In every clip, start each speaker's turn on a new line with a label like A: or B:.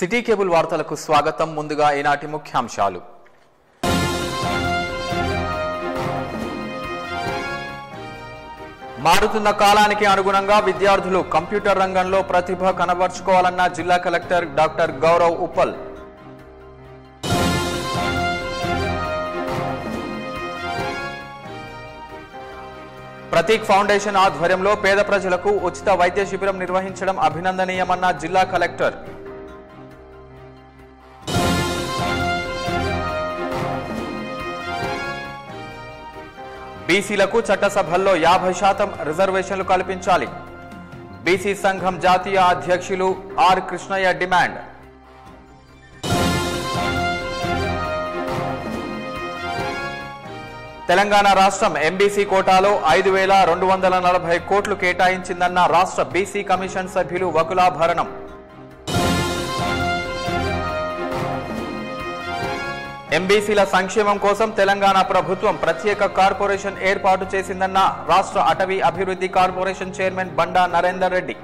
A: City cable వార్తలకు స్వాగతం ముందుగా ఈనాటి ముఖ్యాంశాలు మారుతున్న కాలానికి అనుగుణంగా విద్యార్థులు కంప్యూటర్ రంగంలో ప్రతిభ కనబరుచుకోవాలన్న జిల్లా collector doctor Gaurav Uppal Prateek foundation ఆధ్వర్యంలో పేద ప్రజలకు ఉచిత వైద్య శిబిరం నిర్వహించడం అభినందనీయమన్న జిల్లా కలెక్టర్ బీసీలకు చట్టసభల్లో యాభై శాతం రిజర్వేషన్లు కల్పించాలి బీసీ సంఘం జాతీయ అధ్యక్షులు ఆర్ కృష్ణయ్య డిమాండ్ తెలంగాణ రాష్ట్రం ఎంబీసీ కోటాలో ఐదు వేల రెండు వందల నలభై కోట్లు కేటాయించిందన్న రాష్ట్ర బీసీ కమిషన్ సభ్యులు వకులాభరణం ఎంబీసీల సంక్షేమం కోసం తెలంగాణ ప్రభుత్వం ప్రత్యేక కార్పొరేషన్ ఏర్పాటు చేసిందన్న రాష్ట్ర అటవీ అభివృద్ధి కార్పొరేషన్ చైర్మన్ బండా నరేందర్ రెడ్డి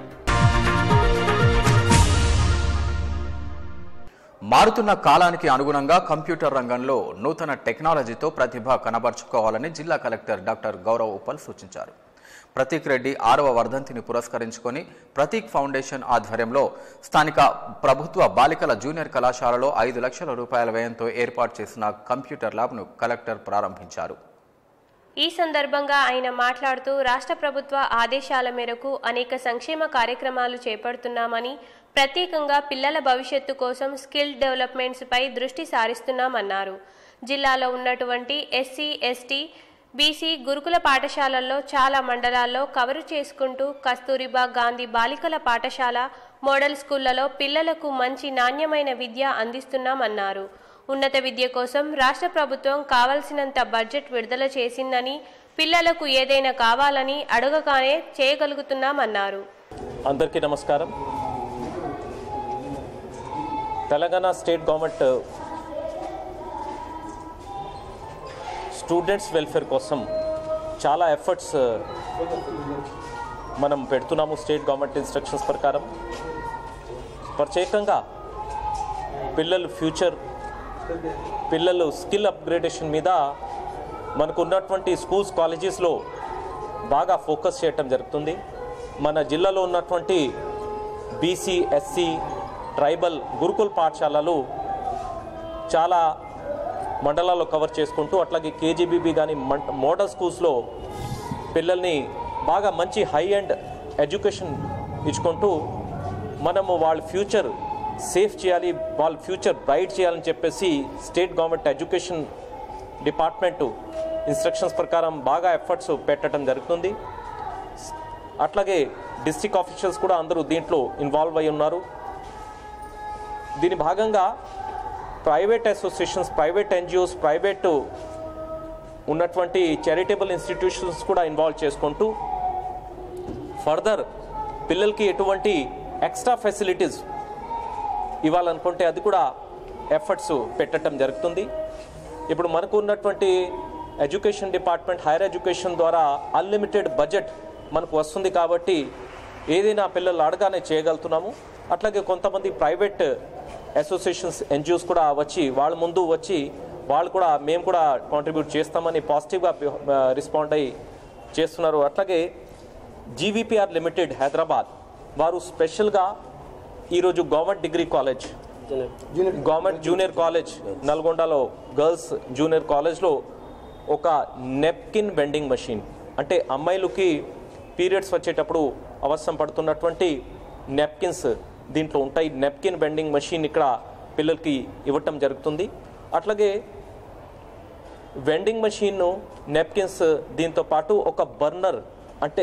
A: మారుతున్న కాలానికి అనుగుణంగా కంప్యూటర్ రంగంలో నూతన టెక్నాలజీతో ప్రతిభ కనబరుచుకోవాలని జిల్లా కలెక్టర్ డాక్టర్ గౌరవ్ ఉప్పల్ సూచించారు ప్రతీక్ రెడ్డి ఆరవ వర్ధంతిని పురస్కరించుకొని ప్రతీక్ ఫౌండేషన్ ఆధ్వర్యంలో స్థానిక ప్రభుత్వ బాలికల జూనియర్ కళాశాలలో ఐదు లక్షల రూపాయల వ్యయంతో ఏర్పాటు చేసిన కంప్యూటర్ ల్యాబ్ను కలెక్టర్ ప్రారంభించారు
B: ఈ సందర్భంగా ఆయన మాట్లాడుతూ రాష్ట్ర ప్రభుత్వ ఆదేశాల మేరకు అనేక సంక్షేమ కార్యక్రమాలు చేపడుతున్నామని ప్రత్యేకంగా పిల్లల భవిష్యత్తు కోసం స్కిల్ డెవలప్మెంట్స్ పై దృష్టి సారిస్తున్నామన్నారు జిల్లాలో ఉన్నటువంటి ఎస్సీ ఎస్టీ బీసీ గురుకుల పాఠశాలల్లో చాలా మండలాల్లో కవరు చేసుకుంటూ కస్తూరిబా గాంధీ బాలికల పాఠశాల మోడల్ స్కూళ్లలో పిల్లలకు మంచి నాణ్యమైన విద్య అందిస్తున్నామన్నారు ఉన్నత విద్య కోసం రాష్ట్ర ప్రభుత్వం కావలసినంత బడ్జెట్ విడుదల చేసిందని పిల్లలకు ఏదైనా కావాలని అడగగానే చేయగలుగుతున్నామన్నారు
C: అందరికీ నమస్కారం Telangana state government students welfare కోసం చాలా ఎఫర్ట్స్ మనం పెడుతున్నాము స్టేట్ గవర్నమెంట్ ఇన్స్ట్రక్షన్స్ ప్రకారం ప్రత్యేకంగా పిల్లలు ఫ్యూచర్ పిల్లలు స్కిల్ అప్గ్రేడేషన్ మీద మనకు ఉన్నటువంటి స్కూల్స్ కాలేజెస్లో బాగా ఫోకస్ చేయటం జరుగుతుంది మన జిల్లాలో ఉన్నటువంటి బీసీ ఎస్సీ ట్రైబల్ గురుకుల్ పాఠశాలలు చాలా మండలాల్లో కవర్ చేసుకుంటూ అట్లాగే కేజీబీబీ కానీ మోడల్ స్కూల్స్లో పిల్లల్ని బాగా మంచి హై అండ్ ఎడ్యుకేషన్ ఇచ్చుకుంటూ మనము వాళ్ళ ఫ్యూచర్ సేఫ్ చేయాలి వాళ్ళ ఫ్యూచర్ బ్రైట్ చేయాలని చెప్పేసి state government education department instructions ప్రకారం బాగా ఎఫర్ట్స్ పెట్టడం జరుగుతుంది అట్లాగే డిస్ట్రిక్ట్ ఆఫీషియల్స్ కూడా అందరూ దీంట్లో ఇన్వాల్వ్ అయి ఉన్నారు దీని భాగంగా private associations private NGOs private ఉన్నటువంటి చారిటబుల్ ఇన్స్టిట్యూషన్స్ కూడా ఇన్వాల్వ్ చేసుకుంటూ ఫర్దర్ పిల్లలకి ఎటువంటి ఎక్స్ట్రా ఫెసిలిటీస్ ఇవ్వాలనుకుంటే అది కూడా ఎఫర్ట్స్ పెట్టడం జరుగుతుంది ఇప్పుడు మనకు ఉన్నటువంటి ఎడ్యుకేషన్ డిపార్ట్మెంట్ హైయర్ ఎడ్యుకేషన్ ద్వారా అన్లిమిటెడ్ బడ్జెట్ మనకు వస్తుంది కాబట్టి ఏదైనా పిల్లలు అడగానే చేయగలుగుతున్నాము అట్లాగే కొంతమంది ప్రైవేట్ అసోసియేషన్స్ ఎన్జిఓస్ కూడా వచ్చి వాళ్ళ ముందు వచ్చి వాళ్ళు కూడా మేము కూడా కాంట్రిబ్యూట్ చేస్తామని పాజిటివ్గా రెస్పాండ్ అయ్యి చేస్తున్నారు అట్లాగే జీవీపీఆర్ లిమిటెడ్ హైదరాబాద్ వారు స్పెషల్గా ఈరోజు government degree college government junior college నల్గొండలో గర్ల్స్ జూనియర్ కాలేజ్లో ఒక నెప్కిన్ వెండింగ్ మెషిన్ అంటే అమ్మాయిలకి పీరియడ్స్ వచ్చేటప్పుడు అవసరం పడుతున్నటువంటి నెప్కిన్స్ దీంట్లో ఉంటాయి నెప్కిన్ వెండింగ్ మెషిన్ ఇక్కడ పిల్లలకి ఇవ్వటం జరుగుతుంది అట్లాగే వెండింగ్ మెషిన్ నెప్కిన్స్ దీంతో పాటు ఒక బర్నర్ అంటే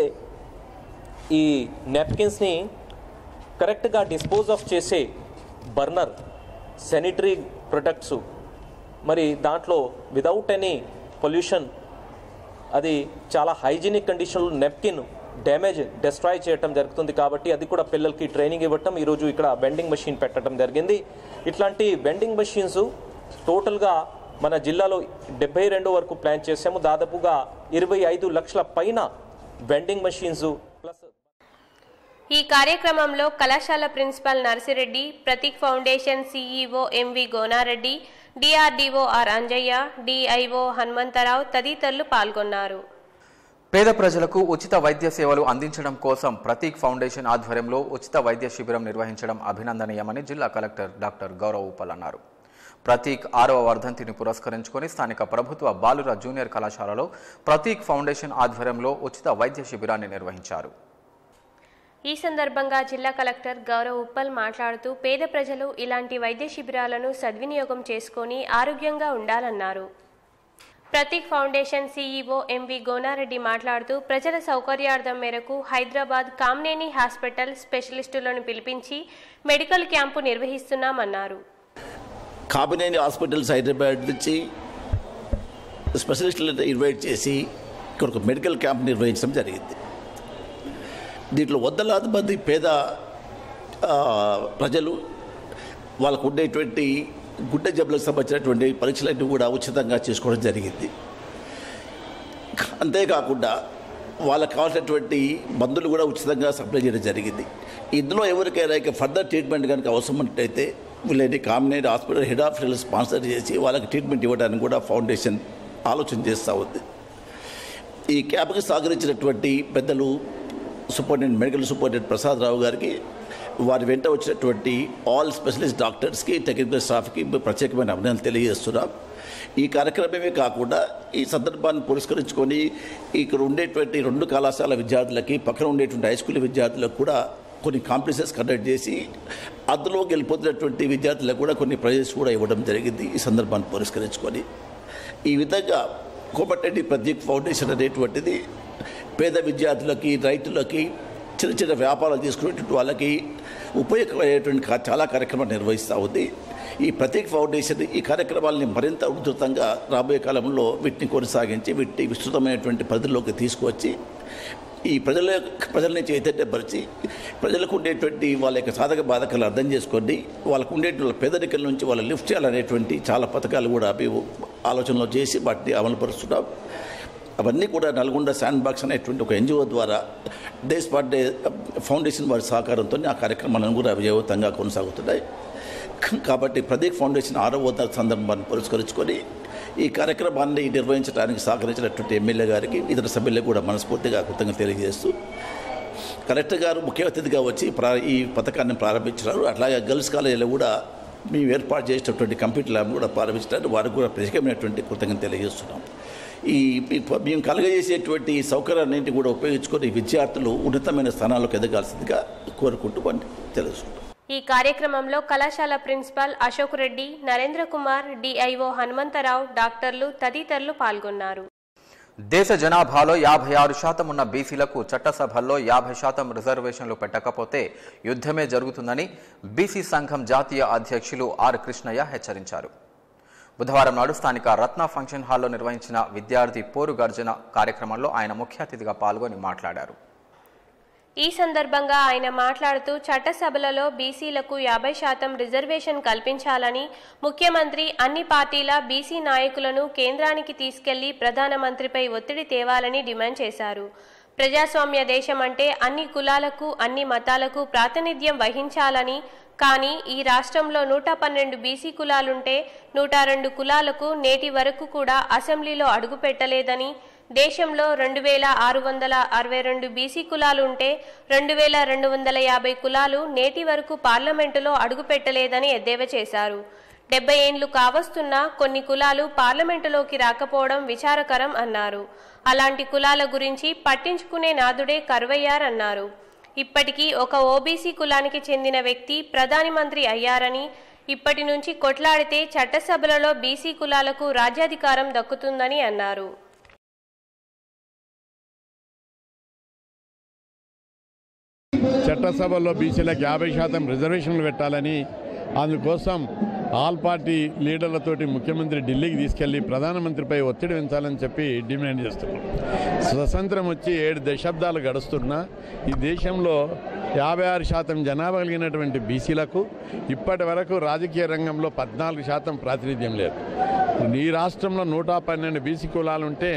C: ఈ నెప్కిన్స్ని కరెక్ట్గా డిస్పోజ్ ఆఫ్ చేసే బర్నర్ శానిటరీ ప్రొడక్ట్స్ మరి దాంట్లో విదౌట్ ఎనీ పొల్యూషన్ అది చాలా హైజీనిక్ కండిషన్లో నెప్కిన్ డ్యామేజ్ డిస్ట్రాయ్ చేయటం జరుగుతుంది కాబట్టి అది కూడా పిల్లలకి ట్రైనింగ్ ఇవ్వటం ఈరోజు ఇక్కడ వెండింగ్ మెషిన్ పెట్టడం జరిగింది ఇట్లాంటి వెండింగ్ మెషిన్స్ టోటల్గా మన జిల్లాలో డెబ్బై రెండు వరకు ప్లాన్ చేసాము దాదాపుగా ఇరవై ఐదు లక్షల పైన వెండింగ్ మెషిన్స్ ప్లస్
B: ఈ కార్యక్రమంలో కళాశాల principal Narsireddy Prateek foundation CEO MV Gonareddy DRDO R Anjaiah DIO Hanumantharao తదితరులు పాల్గొన్నారు
A: పేద ప్రజలకు ఉచిత వైద్య సేవలు అందించడం కోసం ప్రతీక్ ఫౌండేషన్ ఆధ్వర్యంలో ఉచిత వైద్య శిబిరం నిర్వహించడం అభినందనీయమని జిల్లా కలెక్టర్ డాక్టర్ గౌరవ్ ఉప్పల్ అన్నారు ప్రతీక్ ఆరవ వర్ధంతిని పురస్కరించుకొని స్థానిక ప్రభుత్వ బాలుర జూనియర్ కళాశాలలో ప్రతీక్ ఫౌండేషన్ ఆధ్వర్యంలో ఉచిత వైద్య శిబిరాన్ని నిర్వహించారు
B: ఈ సందర్భంగా జిల్లా కలెక్టర్ గౌరవ్ ఉప్పల్ మాట్లాడుతూ పేద ప్రజలు ఇలాంటి వైద్య శిబిరాలను సద్వినియోగం చేసుకొని ఆరోగ్యంగా ఉండాలన్నారు Prateek foundation CEO MV Gonareddy మాట్లాడుతూ ప్రజల సౌకర్యార్థం మేరకు హైదరాబాద్ కామ్నేని హాస్పిటల్ స్పెషలిస్టులను పిలిపించి మెడికల్ క్యాంపు నిర్వహిస్తున్నామన్నారు
D: కామినేని హాస్పిటల్స్ హైదరాబాద్ నుంచి స్పెషలిస్టులను ఇన్వైట్ చేసి ఇక్కడ ఒక మెడికల్ క్యాంప్ నిర్వహించడం జరిగింది దీంట్లో వందలాది మంది పేద ఆ, ప్రజలు వాళ్ళకు ఉండేటువంటి గుడ్డ జబ్బులకు సంబంధించినటువంటి పరీక్షలన్నీ కూడా ఉచితంగా చేసుకోవడం జరిగింది అంతేకాకుండా వాళ్ళకి కావాల్సినటువంటి మందులు కూడా ఉచితంగా సప్లై చేయడం జరిగింది ఇందులో ఎవరికైనా ఇక ఫర్దర్ ట్రీట్మెంట్ కనుక అవసరం ఉన్నట్టయితే వీళ్ళని Kamineni hospital head hospital sponsor చేసి వాళ్ళకి ట్రీట్మెంట్ ఇవ్వడానికి కూడా ఫౌండేషన్ ఆలోచన చేస్తూ ఉంది ఈ క్యాంప్కి సహకరించినటువంటి పెద్దలు superintendent medical superintendent Prasad Rao గారికి వారి వెంట వచ్చినటువంటి ఆల్ స్పెషలిస్ట్ డాక్టర్స్కి టెక్నికల్ స్టాఫ్కి ప్రత్యేకమైన అభినందనలు తెలియజేస్తున్నాం ఈ కార్యక్రమమే కాకుండా ఈ సందర్భాన్ని పురస్కరించుకొని ఇక్కడ ఉండేటువంటి రెండు కళాశాల విద్యార్థులకి పక్కన ఉండేటువంటి హై స్కూల్ విద్యార్థులకు కూడా కొన్ని కాంపిటీషన్స్ కండక్ట్ చేసి అందులో గెలిపోతున్నటువంటి విద్యార్థులకు కూడా కొన్ని ప్రైజెస్ కూడా ఇవ్వడం జరిగింది ఈ సందర్భాన్ని పురస్కరించుకొని ఈ విధంగా కోమటిరెడ్డి ప్రదీప్ ఫౌండేషన్ అనేటువంటిది పేద విద్యార్థులకి రైతులకి చిన్న చిన్న వ్యాపారాలు చేసుకునేటువంటి వాళ్ళకి ఉపయోగపడేటువంటి కా- చాలా కార్యక్రమాలు నిర్వహిస్తూ ఉంది ఈ ప్రతీక్ ఫౌండేషన్ ఈ కార్యక్రమాలని మరింత ఉధృతంగా రాబోయే కాలంలో వీటిని కొనసాగించి వీటిని విస్తృతమైనటువంటి పరిధిలోకి తీసుకువచ్చి ఈ ప్రజల ప్రజల్ని చైతన్యపరిచి ప్రజలకు ఉండేటువంటి వాళ్ళ యొక్క సాధక బాధకాలు అర్థం చేసుకొని వాళ్ళకు ఉండేటువంటి పేదరికల నుంచి వాళ్ళు లిఫ్ట్ చేయాలనేటువంటి చాలా పథకాలు కూడా మేము ఆలోచనలో చేసి వాటిని అమలుపరుస్తున్నాం అవన్నీ కూడా నల్గొండ శాండ్ బాక్స్ అనేటువంటి ఒక ఎన్జిఓ ద్వారా దేశ్ పార్టీ ఫౌండేషన్ వారి సహకారంతో ఆ కార్యక్రమాలను కూడా విజయవంతంగా కొనసాగుతున్నాయి కాబట్టి ప్రదీప్ ఫౌండేషన్ ఆరో సందర్భాన్ని పురస్కరించుకొని ఈ కార్యక్రమాన్ని నిర్వహించడానికి సహకరించినటువంటి ఎమ్మెల్యే గారికి ఇతర సభ్యులకు కూడా మనస్ఫూర్తిగా కృతజ్ఞత తెలియజేస్తూ కలెక్టర్ గారు ముఖ్య అతిథిగా వచ్చి ప్రా ఈ పథకాన్ని ప్రారంభించారు అట్లాగే గర్ల్స్ కాలేజీలో కూడా మేము ఏర్పాటు చేసినటువంటి కంప్యూటర్ ల్యాబ్ కూడా ప్రారంభించడానికి వారికి కూడా ప్రత్యేకమైనటువంటి కృతజ్ఞత తెలియజేస్తున్నాం ఈ ఈ ప- మేము కలగజేసేటువంటి సౌకర్యాలన్నింటి కూడా ఉపయోగించుకొని విద్యార్థులు ఉన్నతమైన స్థానాలకు ఎదగాల్సిందిగా కోరుకుంటూ వాటిని తెలుసుకుంటాం
B: ఈ కార్యక్రమంలో కళాశాల ప్రిన్సిపాల్ అశోక్ రెడ్డి నరేంద్ర కుమార్ డిఐఓ హనుమంతరావు డాక్టర్లు తదితరులు పాల్గొన్నారు
A: దేశ జనాభాలో యాభై ఆరు శాతం ఉన్న బీసీలకు చట్టసభల్లో యాభై శాతం రిజర్వేషన్లు పెట్టకపోతే యుద్ధమే జరుగుతుందని బీసీ సంఘం జాతీయ అధ్యక్షులు ఆర్ కృష్ణయ్య హెచ్చరించారు బుధవారం నాడు స్థానిక రత్న ఫంక్షన్ హాల్లో నిర్వహించిన విద్యార్థి పోరు గర్జన కార్యక్రమంలో ఆయన ముఖ్య అతిథిగా పాల్గొని మాట్లాడారు
B: ఈ సందర్భంగా ఆయన మాట్లాడుతూ చట్టసభలలో బీసీలకు యాభై శాతం రిజర్వేషన్ కల్పించాలని ముఖ్యమంత్రి అన్ని పార్టీల బీసీ నాయకులను కేంద్రానికి తీసుకెళ్లి ప్రధానమంత్రిపై ఒత్తిడి తేవాలని డిమాండ్ చేశారు ప్రజాస్వామ్య దేశం అంటే అన్ని కులాలకు అన్ని మతాలకు ప్రాతినిధ్యం వహించాలని కానీ ఈ రాష్ట్రంలో నూట పన్నెండు బీసీ కులాలుంటే నూట రెండు కులాలకు నేటి వరకు కూడా అసెంబ్లీలో అడుగుపెట్టలేదని దేశంలో రెండు వేల ఆరు వందల అరవై రెండు బీసీ కులాలు ఉంటే రెండు వేల రెండు వందల యాభై కులాలు నేటి వరకు పార్లమెంటులో అడుగుపెట్టలేదని ఎద్దేవా చేశారు డెబ్బై ఏండ్లు కావస్తున్నా కొన్ని కులాలు పార్లమెంటులోకి రాకపోవడం విచారకరం అన్నారు అలాంటి కులాల గురించి పట్టించుకునే నాదుడే కరువయ్యారన్నారు ఇప్పటికీ ఒక ఓబీసీ కులానికి చెందిన వ్యక్తి ప్రధాని మంత్రి అయ్యారని ఇప్పటి నుంచి కొట్లాడితే చట్టసభలలో బీసీ కులాలకు రాజ్యాధికారం దక్కుతుందని అన్నారు
E: చట్టసభలో బీసీలకు యాభై శాతం రిజర్వేషన్లు పెట్టాలని అందుకోసం ఆల్ పార్టీ లీడర్లతోటి ముఖ్యమంత్రి ఢిల్లీకి తీసుకెళ్లి ప్రధానమంత్రిపై ఒత్తిడి పెంచాలని చెప్పి డిమాండ్ చేస్తున్నాం స్వతంత్రం వచ్చి ఏడు దశాబ్దాలు గడుస్తున్నా ఈ దేశంలో యాభై ఆరు శాతం జనాభా కలిగినటువంటి బీసీలకు ఇప్పటి వరకు రాజకీయ రంగంలో పద్నాలుగు శాతం ప్రాతినిధ్యం లేదు ఈ రాష్ట్రంలో నూట పన్నెండు బీసీ కులాలు ఉంటే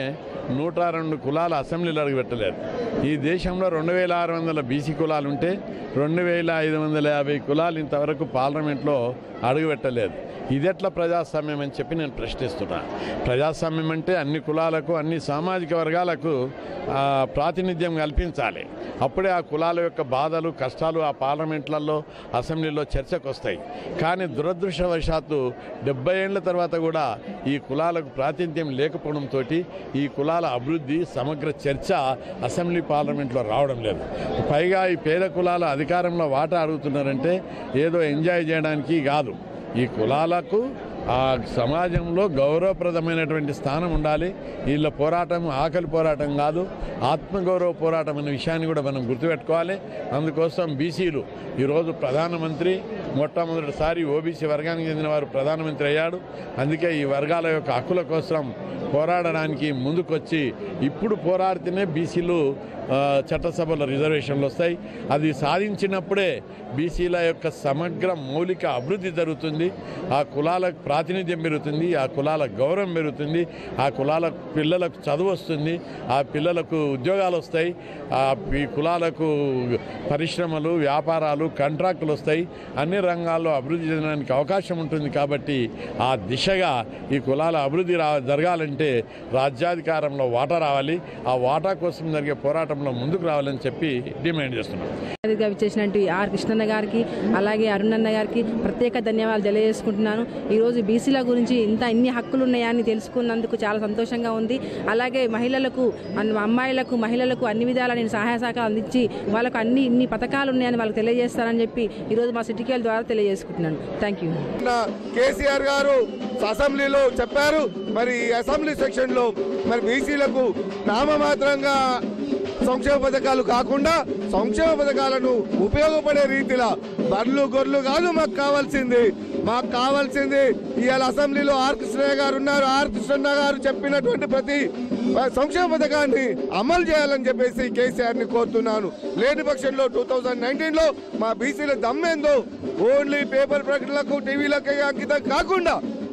E: నూట రెండు కులాలు అసెంబ్లీలో అడుగుపెట్టలేదు ఈ దేశంలో రెండు వేల ఆరు వందల బీసీ కులాలు ఉంటే రెండు వేల ఐదు వందల యాభై కులాలు ఇంతవరకు పార్లమెంట్లో అడుగుపెట్టలేదు ఇదెట్లా ప్రజాస్వామ్యం అని చెప్పి నేను ప్రశ్నిస్తున్నా ప్రజాస్వామ్యం అంటే అన్ని కులాలకు అన్ని సామాజిక వర్గాలకు ఆ, ప్రాతినిధ్యం కల్పించాలి అప్పుడే ఆ కులాల యొక్క బాధలు కష్టాలు ఆ పార్లమెంట్లలో అసెంబ్లీలో చర్చకు వస్తాయి కానీ దురదృష్టవశాత్తు డెబ్బై ఏళ్ల తర్వాత కూడా ఈ కులాలకు ప్రాతినిధ్యం లేకపోవడంతో ఈ కులాల అభివృద్ధి సమగ్ర చర్చ అసెంబ్లీ పార్లమెంట్లో రావడం లేదు పైగా ఈ పేద కులాల అధికారంలో వాటా అడుగుతున్నారంటే ఏదో ఎంజాయ్ చేయడానికి కాదు ఈ కులాలకు ఆ సమాజంలో గౌరవప్రదమైనటువంటి స్థానం ఉండాలి వీళ్ళ పోరాటం ఆకలి పోరాటం కాదు ఆత్మగౌరవ పోరాటం అనే విషయాన్ని కూడా మనం గుర్తుపెట్టుకోవాలి అందుకోసం బీసీలు ఈరోజు ప్రధానమంత్రి మొట్టమొదటిసారి ఓబీసీ వర్గానికి చెందిన వారు ప్రధానమంత్రి అయ్యాడు అందుకే ఈ వర్గాల యొక్క హక్కుల కోసం పోరాడడానికి ముందుకొచ్చి ఇప్పుడు పోరాడితేనే బీసీలు ఆ, చట్టసభలో రిజర్వేషన్లు వస్తాయి అది సాధించినప్పుడే బీసీల యొక్క సమగ్ర మౌలిక అభివృద్ధి జరుగుతుంది ఆ కులాలకు ప్రాతినిధ్యం పెరుగుతుంది ఆ కులాల గౌరవం పెరుగుతుంది ఆ కులాల పిల్లలకు చదువు వస్తుంది ఆ పిల్లలకు ఉద్యోగాలు వస్తాయి ఆ ఈ కులాలకు పరిశ్రమలు వ్యాపారాలు కాంట్రాక్టులు వస్తాయి అన్ని రంగాల్లో అభివృద్ధి చెందడానికి అవకాశం ఉంటుంది కాబట్టి ఆ దిశగా ఈ కులాల అభివృద్ధి రా జరగాలంటే రాజ్యాధికారంలో వాటా రావాలి ఆ వాటా కోసం జరిగే పోరాటంలో ముందుకు రావాలని చెప్పి డిమాండ్ చేస్తున్నాం
F: అతిథిగా విచ్చేసినట్టు ఆర్ కృష్ణన్న గారికి అలాగే అరుణన్న గారికి ప్రత్యేక ధన్యవాదాలు తెలియజేసుకుంటున్నాను ఈరోజు బీసీల గురించి ఇంత ఇన్ని హక్కులు ఉన్నాయని తెలుసుకున్నందుకు చాలా సంతోషంగా ఉంది అలాగే మహిళలకు అన్- అమ్మాయిలకు మహిళలకు అన్ని విధాలా నేను సహాయ సహకారం అందించి వాళ్ళకు అన్ని ఇన్ని పథకాలు ఉన్నాయని వాళ్ళకి తెలియజేస్తానని చెప్పి ఈరోజు మా సిటికేల్ ద్వారా తెలియజేసుకుంటున్నాను థ్యాంక్ యూ
G: నిన్న కేసీఆర్ గారు అసెంబ్లీలో చెప్పారు మరి ఈ అసెంబ్లీ సెక్షన్ లో మరి బీసీలకు నామమాత్రంగా సంక్షేమ పథకాలు కాకుండా సంక్షేమ పథకాలను ఉపయోగపడే రీతిలో బర్లు గొర్రెలు కాదు మాకు కావాల్సింది మాకు కావాల్సింది ఇవాళ అసెంబ్లీలో ఆర్ కృష్ణయ్య గారు ఉన్నారు ఆర్ కృష్ణన్న గారు చెప్పినటువంటి ప్రతి సంక్షేమ పథకాన్ని అమలు చేయాలని చెప్పేసి కేసీఆర్ ని కోరుతున్నాను లేని పక్షంలో టూ థౌజండ్ నైన్టీన్ లో మా బీసీల దమ్మేందో ఓన్లీ పేపర్ ప్రకటనలకు టీవీలకు అంకితం కాకుండా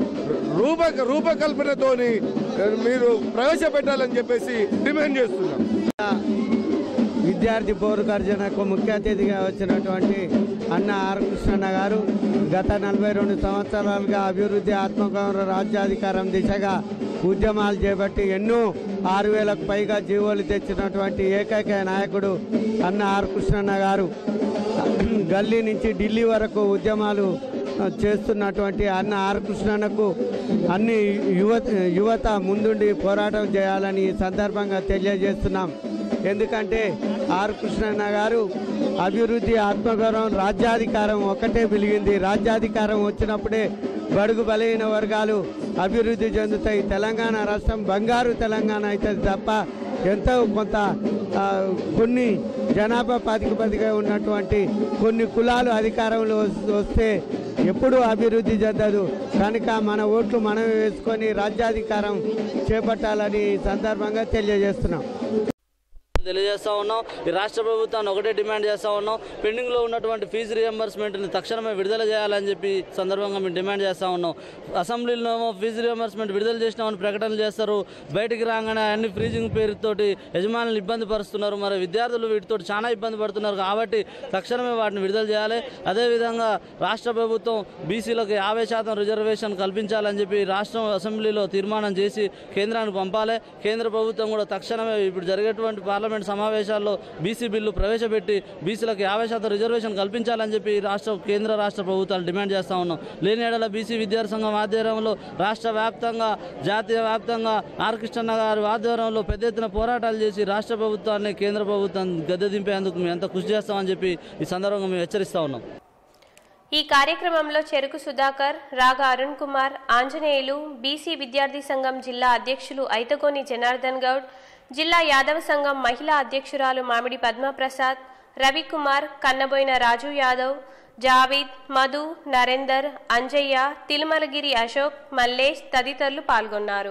G: రూప రూపకల్పనతోని మీరు ప్రవేశపెట్టాలని చెప్పేసి డిమాండ్ చేస్తున్నాం
H: విద్యార్థి పౌరకర్జనకు ముఖ్య అతిథిగా వచ్చినటువంటి అన్న ఆర్ కృష్ణన్న గారు గత నలభై రెండు సంవత్సరాలుగా అభివృద్ధి ఆత్మగౌరవ రాజ్యాధికారం దిశగా ఉద్యమాలు చేపట్టి ఎన్నో ఆరు వేలకు పైగా జీవోలు తెచ్చినటువంటి ఏకైక నాయకుడు అన్న ఆర్ కృష్ణన్న గారు గల్లీ నుంచి ఢిల్లీ వరకు ఉద్యమాలు ఆ, చేస్తున్నటువంటి అన్న ఆర్ కృష్ణన్నకు అన్ని యువత యువత ముందుండి పోరాటం చేయాలని ఈ సందర్భంగా తెలియజేస్తున్నాం ఎందుకంటే ఆర్ కృష్ణన్న గారు అభివృద్ధి ఆత్మగౌరవం రాజ్యాధికారం ఒకటే వెలిగింది రాజ్యాధికారం వచ్చినప్పుడే బడుగు బలహీన వర్గాలు అభివృద్ధి చెందుతాయి తెలంగాణ రాష్ట్రం బంగారు తెలంగాణ అవుతుంది తప్ప ఎంతో కొంత ఆ, కొన్ని జనాభా ప్రాతిపదికగా ఉన్నటువంటి కొన్ని కులాలు అధికారంలో వస్- వస్తే ఎప్పుడూ అభివృద్ధి చెందదు కనుక మన ఓట్లు మనమే వేసుకొని రాజ్యాధికారం చేపట్టాలని ఈ సందర్భంగా తెలియజేస్తున్నాం
I: తెలియజేస్తా ఉన్నాం ఈ రాష్ట్ర ప్రభుత్వాన్ని ఒకటే డిమాండ్ చేస్తా ఉన్నాం పెండింగ్లో ఉన్నటువంటి ఫీజు రియంబర్స్మెంట్ని తక్షణమే విడుదల చేయాలని చెప్పి ఈ సందర్భంగా మేము డిమాండ్ చేస్తా ఉన్నాం అసెంబ్లీలో ఫీజు రియంబర్స్మెంట్ విడుదల చేసినామని ప్రకటనలు చేస్తారు బయటికి రాగానే అన్ని ఫ్రీజింగ్ పేరుతోటి యజమానులు ఇబ్బంది పరుస్తున్నారు మరి విద్యార్థులు వీటితో చాలా ఇబ్బంది పడుతున్నారు కాబట్టి తక్షణమే వాటిని విడుదల చేయాలి అదేవిధంగా రాష్ట్ర ప్రభుత్వం బీసీలకు యాభై శాతం రిజర్వేషన్ కల్పించాలని చెప్పి రాష్ట్రం అసెంబ్లీలో తీర్మానం చేసి కేంద్రానికి పంపాలి కేంద్ర ప్రభుత్వం కూడా తక్షణమే ఇప్పుడు జరిగేటువంటి పార్లమెంట్ సమావేశాల్లో బీసీ బిల్లు ప్రవేశపెట్టి బీసీలకు యాభై శాతం రిజర్వేషన్ కల్పించాలని చెప్పి రాష్ట్ర కేంద్ర రాష్ట్ర ప్రభుత్వాలు డిమాండ్ చేస్తా ఉన్నాం లేని ఏడల బీసీ విద్యార్థి సంఘం ఆధ్వర్యంలో రాష్ట్ర వ్యాప్తంగా జాతీయ వ్యాప్తంగా ఆర్ కృష్ణన్న గారి ఆధ్వర్యంలో పెద్ద ఎత్తున పోరాటాలు చేసి రాష్ట్ర ప్రభుత్వాన్ని కేంద్ర ప్రభుత్వం గద్దె దింపేందుకు మేము ఎంత కృషి చేస్తామని చెప్పి ఈ సందర్భంగా మేము హెచ్చరిస్తా ఉన్నాం
B: ఈ కార్యక్రమంలో చెరుకు సుధాకర్ రాగ అరుణ్ కుమార్ ఆంజనేయులు బీసీ విద్యార్థి సంఘం జిల్లా అధ్యక్షులు ఐతగోని జనార్దన్ గౌడ్ జిల్లా యాదవ సంఘం మహిళా అధ్యక్షురాలు మామిడి పద్మప్రసాద్ రవికుమార్ కన్నబోయిన రాజు యాదవ్ జావీద్ మధు నరేందర్ అంజయ్య తిరుమలగిరి అశోక్ మల్లేష్ తదితరులు పాల్గొన్నారు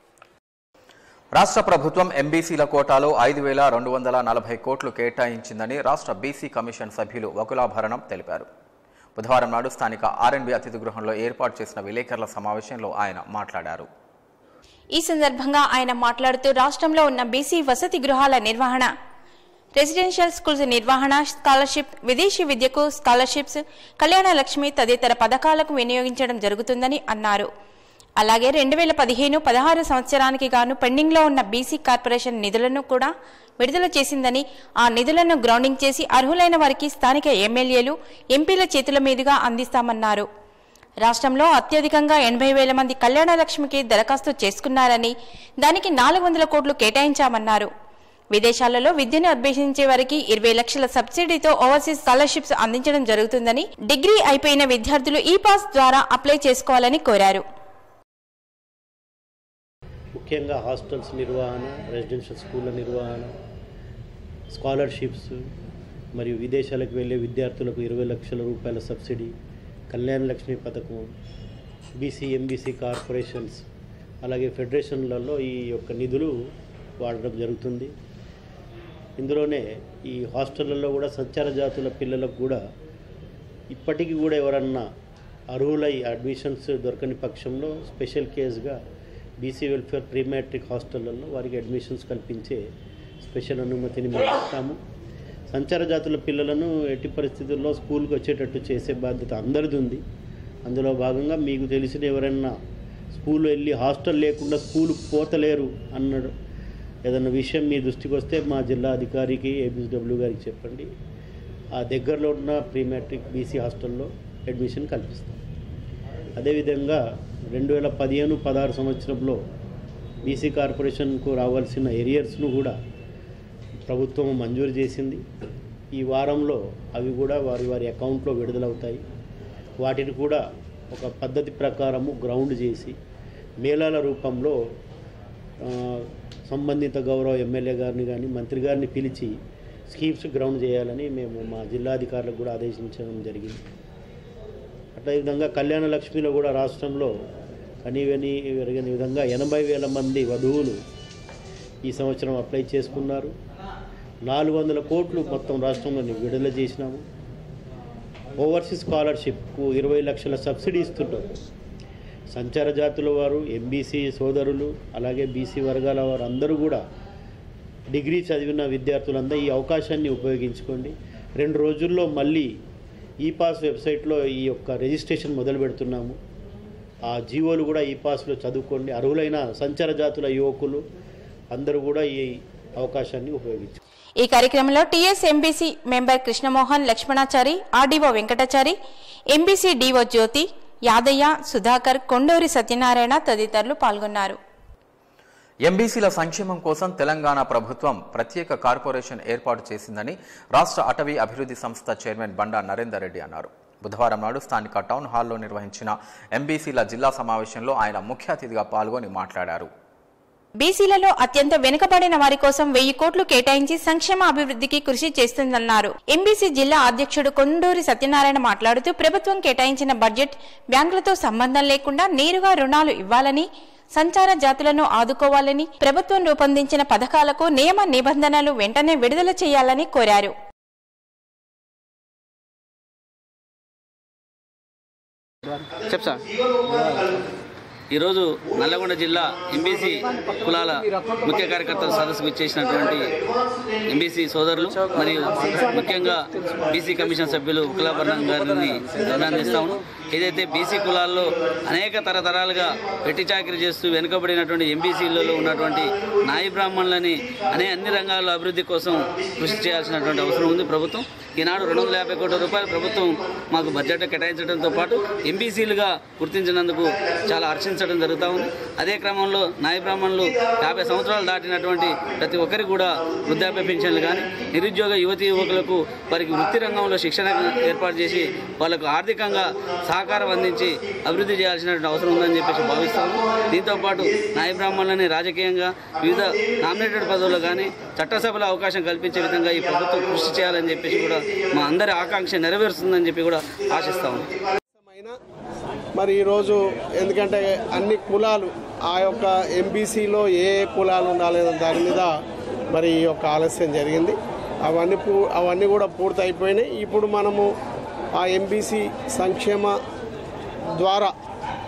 A: రాష్ట్ర ప్రభుత్వం ఎంబీసీల కోటాలో ఐదు వేల రెండు వందల నలభై కోట్లు కేటాయించిందని రాష్ట్ర బీసీ కమిషన్ సభ్యులు వకులాభరణం తెలిపారు బుధవారం నాడు స్థానిక ఆర్ఎన్బి అతిథి గృహంలో ఏర్పాటు చేసిన విలేకరుల సమావేశంలో ఆయన మాట్లాడారు
J: ఈ సందర్భంగా ఆయన మాట్లాడుతూ రాష్ట్రంలో ఉన్న బీసీ వసతి గృహాల నిర్వహణ రెసిడెన్షియల్ స్కూల్స్ నిర్వహణ స్కాలర్షిప్ విదేశీ విద్యకు స్కాలర్షిప్స్ కళ్యాణ లక్ష్మి తదితర పథకాలకు వినియోగించడం జరుగుతుందని అన్నారు అలాగే రెండు వేల పదిహేను పదహారు సంవత్సరానికి గాను పెండింగ్లో ఉన్న బీసీ కార్పొరేషన్ నిధులను కూడా విడుదల చేసిందని ఆ నిధులను గ్రౌండింగ్ చేసి అర్హులైన వారికి స్థానిక ఎమ్మెల్యేలు ఎంపీల చేతుల మీదుగా అందిస్తామన్నారు రాష్ట్రంలో అత్యధికంగా ఎనభై వేల మంది కళ్యాణ లక్ష్మికి దరఖాస్తు చేసుకున్నారని దానికి నాలుగు వందల కోట్లు కేటాయించామన్నారు విదేశాలలో విద్యను అభ్యసించే వారికి ఇరవై లక్షల సబ్సిడీతో ఓవర్సీస్ స్కాలర్షిప్స్ అందించడం జరుగుతుందని డిగ్రీ అయిపోయిన విద్యార్థులు ఈ పాస్ ద్వారా అప్లై చేసుకోవాలని కోరారు
K: ముఖ్యంగా హాస్టల్స్ నిర్వహణ రెసిడెన్షియల్ స్కూళ్ళ నిర్వహణ స్కాలర్షిప్స్ మరియు విదేశాలకు వెళ్ళే విద్యార్థులకు ఇరవై లక్షల రూపాయల సబ్సిడీ కళ్యాణ లక్ష్మి పథకం బీసీ ఎంబీసీ కార్పొరేషన్స్ అలాగే ఫెడరేషన్లలో ఈ యొక్క నిధులు వాడడం జరుగుతుంది ఇందులోనే ఈ హాస్టళ్లలో కూడా సంచార జాతుల పిల్లలకు కూడా ఇప్పటికీ కూడా ఎవరన్నా అర్హులై అడ్మిషన్స్ దొరకని పక్షంలో స్పెషల్ కేసుగా బీసీ వెల్ఫేర్ ప్రీ మ్యాట్రిక్ హాస్టళ్లలో వారికి అడ్మిషన్స్ కల్పించే స్పెషల్ అనుమతిని మేము ఇస్తాము సంచార జాతుల పిల్లలను ఎట్టి పరిస్థితుల్లో స్కూల్కి వచ్చేటట్టు చేసే బాధ్యత అందరిది ఉంది అందులో భాగంగా మీకు తెలిసిన ఎవరైనా స్కూల్ వెళ్ళి హాస్టల్ లేకుండా స్కూల్ పోతలేరు అన్నాడు ఏదన్నా విషయం మీ దృష్టికి వస్తే మా జిల్లా అధికారికి ఏబిఎస్డబ్ల్యూ గారికి చెప్పండి ఆ దగ్గరలో ఉన్న ప్రీ మ్యాట్రిక్ బీసీ హాస్టల్లో అడ్మిషన్ కల్పిస్తాం అదేవిధంగా రెండు వేల పదిహేను పదహారు సంవత్సరంలో బీసీ కార్పొరేషన్కు రావాల్సిన ఏరియర్స్ను కూడా ప్రభుత్వం మంజూరు చేసింది ఈ వారంలో అవి కూడా వారి వారి అకౌంట్లో విడుదలవుతాయి వాటిని కూడా ఒక పద్ధతి ప్రకారము గ్రౌండ్ చేసి మేళాల రూపంలో ఆ, సంబంధిత గౌరవ ఎమ్మెల్యే గారిని కానీ మంత్రి గారిని పిలిచి స్కీమ్స్ గ్రౌండ్ చేయాలని మేము మా జిల్లాధికారులకు కూడా ఆదేశించడం జరిగింది అట్లా విధంగా కళ్యాణ లక్ష్మిలో కూడా రాష్ట్రంలో కనీవని ఎరగని విధంగా ఎనభై వేల మంది వధువులు ఈ సంవత్సరం అప్లై చేసుకున్నారు నాలుగు వందల కోట్లు మొత్తం రాష్ట్రంలో విడుదల చేసినాము ఓవర్సీస్ స్కాలర్షిప్కు ఇరవై లక్షల సబ్సిడీ ఇస్తున్నాం సంచార జాతుల వారు ఎంబీసీ సోదరులు అలాగే బీసీ వర్గాల వారు అందరూ కూడా డిగ్రీ చదివిన విద్యార్థులందరూ ఈ అవకాశాన్ని ఉపయోగించుకోండి రెండు రోజుల్లో మళ్ళీ ఈ పాస్ వెబ్సైట్లో ఈ యొక్క రిజిస్ట్రేషన్ మొదలు పెడుతున్నాము ఆ జీవోలు కూడా ఈ పాస్లో చదువుకోండి అర్హులైన సంచార జాతుల యువకులు అందరూ కూడా ఈ అవకాశాన్ని ఉపయోగించుకోండి
J: ఈ కార్యక్రమంలో TS MBC member Krishnamohan Lakshmanachari RDO Venkatachari MBC DO Jyothi Yadaiah Sudhakar Konduri Satyanarayana తదితరులు పాల్గొన్నారు
A: ఎంబీసీల సంక్షేమం కోసం తెలంగాణ ప్రభుత్వం ప్రత్యేక కార్పొరేషన్ ఏర్పాటు చేసిందని రాష్ట్ర అటవీ అభివృద్ధి సంస్థ చైర్మన్ బండా నరేందర్ రెడ్డి అన్నారు బుధవారం నాడు స్థానిక టౌన్ హాల్లో నిర్వహించిన ఎంబీసీల జిల్లా సమావేశంలో ఆయన ముఖ్య అతిథిగా పాల్గొని మాట్లాడారు
J: బీసీలలో అత్యంత వెనుకబడిన వారి కోసం వెయ్యి కోట్లు కేటాయించి సంక్షేమ అభివృద్ధికి కృషి చేస్తుందన్నారు ఎంబీసీ జిల్లా అధ్యక్షుడు కొండూరి సత్యనారాయణ మాట్లాడుతూ ప్రభుత్వం కేటాయించిన బడ్జెట్ బ్యాంకులతో సంబంధం లేకుండా నేరుగా రుణాలు ఇవ్వాలని సంచార జాతులను ఆదుకోవాలని ప్రభుత్వం రూపొందించిన పథకాలకు నియమ నిబంధనలు వెంటనే విడుదల చేయాలని కోరారు
I: చెప్తా ఈరోజు నల్లగొండ జిల్లా ఎంబీసీ కులాల ముఖ్య కార్యకర్తల సదస్సుకు ఇచ్చేసినటువంటి ఎంబీసీ సోదరులు మరియు ముఖ్యంగా బీసీ కమిషన్ సభ్యులు కులాభరణం గారిని అభినందిస్తాము ఏదైతే బీసీ కులాల్లో అనేక తరతరాలుగా వెట్టి చాకరీ చేస్తూ వెనుకబడినటువంటి ఎంబీసీలలో ఉన్నటువంటి నాయి బ్రాహ్మణులని అనే అన్ని రంగాల్లో అభివృద్ధి కోసం కృషి చేయాల్సినటువంటి అవసరం ఉంది ప్రభుత్వం ఈనాడు రెండు వందల యాభై కోట్ల రూపాయలు ప్రభుత్వం మాకు బడ్జెట్ కేటాయించడంతో పాటు ఎంబీసీలుగా గుర్తించినందుకు చాలా హర్షించడం జరుగుతూ ఉంది అదే క్రమంలో నాయ బ్రాహ్మణులు యాభై సంవత్సరాలు దాటినటువంటి ప్రతి ఒక్కరికి కూడా వృద్ధాప్య పెన్షన్లు కానీ నిరుద్యోగ యువతి యువకులకు వారికి వృత్తి రంగంలో శిక్షణ ఏర్పాటు చేసి వాళ్ళకు ఆర్థికంగా సహకారం అందించి అభివృద్ధి చేయాల్సినటువంటి అవసరం ఉందని చెప్పేసి భావిస్తాము దీంతో పాటు నాయ బ్రాహ్మణులని రాజకీయంగా వివిధ నామినేటెడ్ పదవుల్లో కానీ చట్టసభలో అవకాశం కల్పించే విధంగా ఈ ప్రభుత్వం కృషి చేయాలని చెప్పేసి కూడా మా అందరి ఆకాంక్ష నెరవేరుస్తుందని చెప్పి కూడా ఆశిస్తాము
L: మరి ఈరోజు ఎందుకంటే అన్ని కులాలు ఆ యొక్క ఎంబీసీలో ఏ ఏ కులాలు ఉండాలనే దాని మీద మరి ఈ యొక్క ఆలస్యం జరిగింది అవన్నీ పూ అవన్నీ కూడా పూర్తి అయిపోయినాయి ఇప్పుడు మనము ఆ ఎంబీసీ సంక్షేమ ద్వారా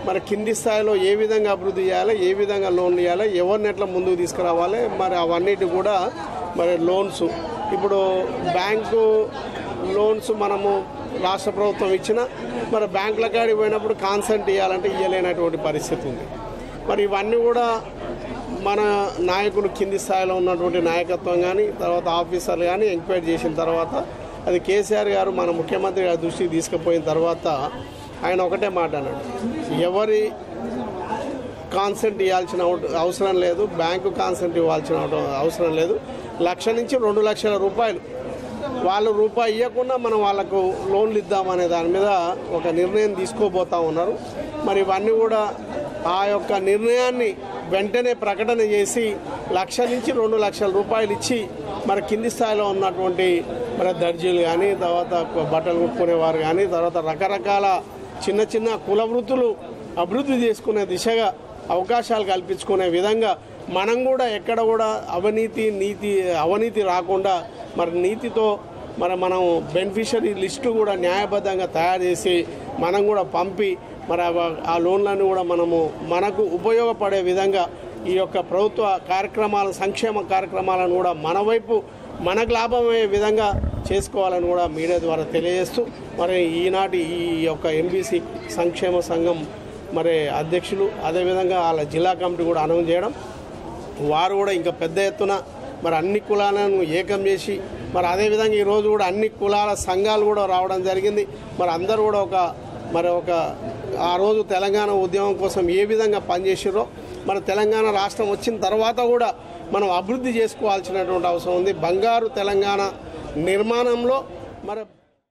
L: మరి కింది స్థాయిలో ఏ విధంగా అభివృద్ధి చేయాలి ఏ విధంగా లోన్లు ఇవ్వాలి ఎవరిని ఎట్లా ముందుకు తీసుకురావాలి మరి అవన్నిటి కూడా మరి లోన్స్ ఇప్పుడు బ్యాంకు లోన్స్ మనము రాష్ట్ర ప్రభుత్వం ఇచ్చిన మరి బ్యాంకుల కాడికి పోయినప్పుడు కాన్సెంట్ ఇవ్వాలంటే ఇవ్వలేనటువంటి పరిస్థితి ఉంది మరి ఇవన్నీ కూడా మన నాయకులు కింది స్థాయిలో ఉన్నటువంటి నాయకత్వం కానీ తర్వాత ఆఫీసర్లు కానీ ఎంక్వైరీ చేసిన తర్వాత అది కేసీఆర్ గారు మన ముఖ్యమంత్రి గారి దృష్టికి తీసుకుపోయిన తర్వాత ఆయన ఒకటే మాట అన్నాడు ఎవరి కాన్సెంట్ ఇవ్వాల్సిన అవ- అవసరం లేదు బ్యాంకు కాన్సెంట్ ఇవ్వాల్సిన అవ- అవసరం లేదు లక్ష నుంచి రెండు లక్షల రూపాయలు వాళ్ళు రూపాయి ఇవ్వకుండా మనం వాళ్ళకు లోన్లు ఇద్దామనే దాని మీద ఒక నిర్ణయం తీసుకోబోతా ఉన్నారు మరి ఇవన్నీ కూడా ఆ యొక్క నిర్ణయాన్ని వెంటనే ప్రకటన చేసి లక్ష నుంచి రెండు లక్షల రూపాయలు ఇచ్చి మరి కింది స్థాయిలో ఉన్నటువంటి మరి దర్జీలు కానీ తర్వాత బట్టలు కుట్టుకునేవారు కానీ తర్వాత రకరకాల చిన్న చిన్న కుల వృత్తులు అభివృద్ధి చేసుకునే దిశగా అవకాశాలు కల్పించుకునే విధంగా మనం కూడా ఎక్కడ కూడా అవినీతి నీతి అవినీతి రాకుండా మరి నీతితో మరి మనం బెనిఫిషరీ లిస్టు కూడా న్యాయబద్ధంగా తయారు చేసి మనం కూడా పంపి మరి అవ- ఆ లోన్లను కూడా మనము మనకు ఉపయోగపడే విధంగా ఈ యొక్క ప్రభుత్వ కార్యక్రమాల సంక్షేమ కార్యక్రమాలను కూడా మన వైపు మనకు లాభమయ్యే విధంగా చేసుకోవాలని కూడా మీడియా ద్వారా తెలియజేస్తూ మరి ఈనాటి ఈ యొక్క ఎంబీసీ సంక్షేమ సంఘం మరి అధ్యక్షులు అదేవిధంగా వాళ్ళ జిల్లా కమిటీ కూడా అనౌన్స్ చేయడం వారు కూడా ఇంకా పెద్ద ఎత్తున మరి అన్ని కులాలను ఏకం చేసి మరి అదేవిధంగా ఈరోజు కూడా అన్ని కులాల సంఘాలు కూడా రావడం జరిగింది మరి అందరూ కూడా ఒక మరి ఒక ఆ రోజు తెలంగాణ ఉద్యమం కోసం ఏ విధంగా పనిచేసిరో మన తెలంగాణ రాష్ట్రం వచ్చిన తర్వాత కూడా మనం అభివృద్ధి చేసుకోవాల్సినటువంటి అవసరం ఉంది బంగారు తెలంగాణ నిర్మాణంలో మరి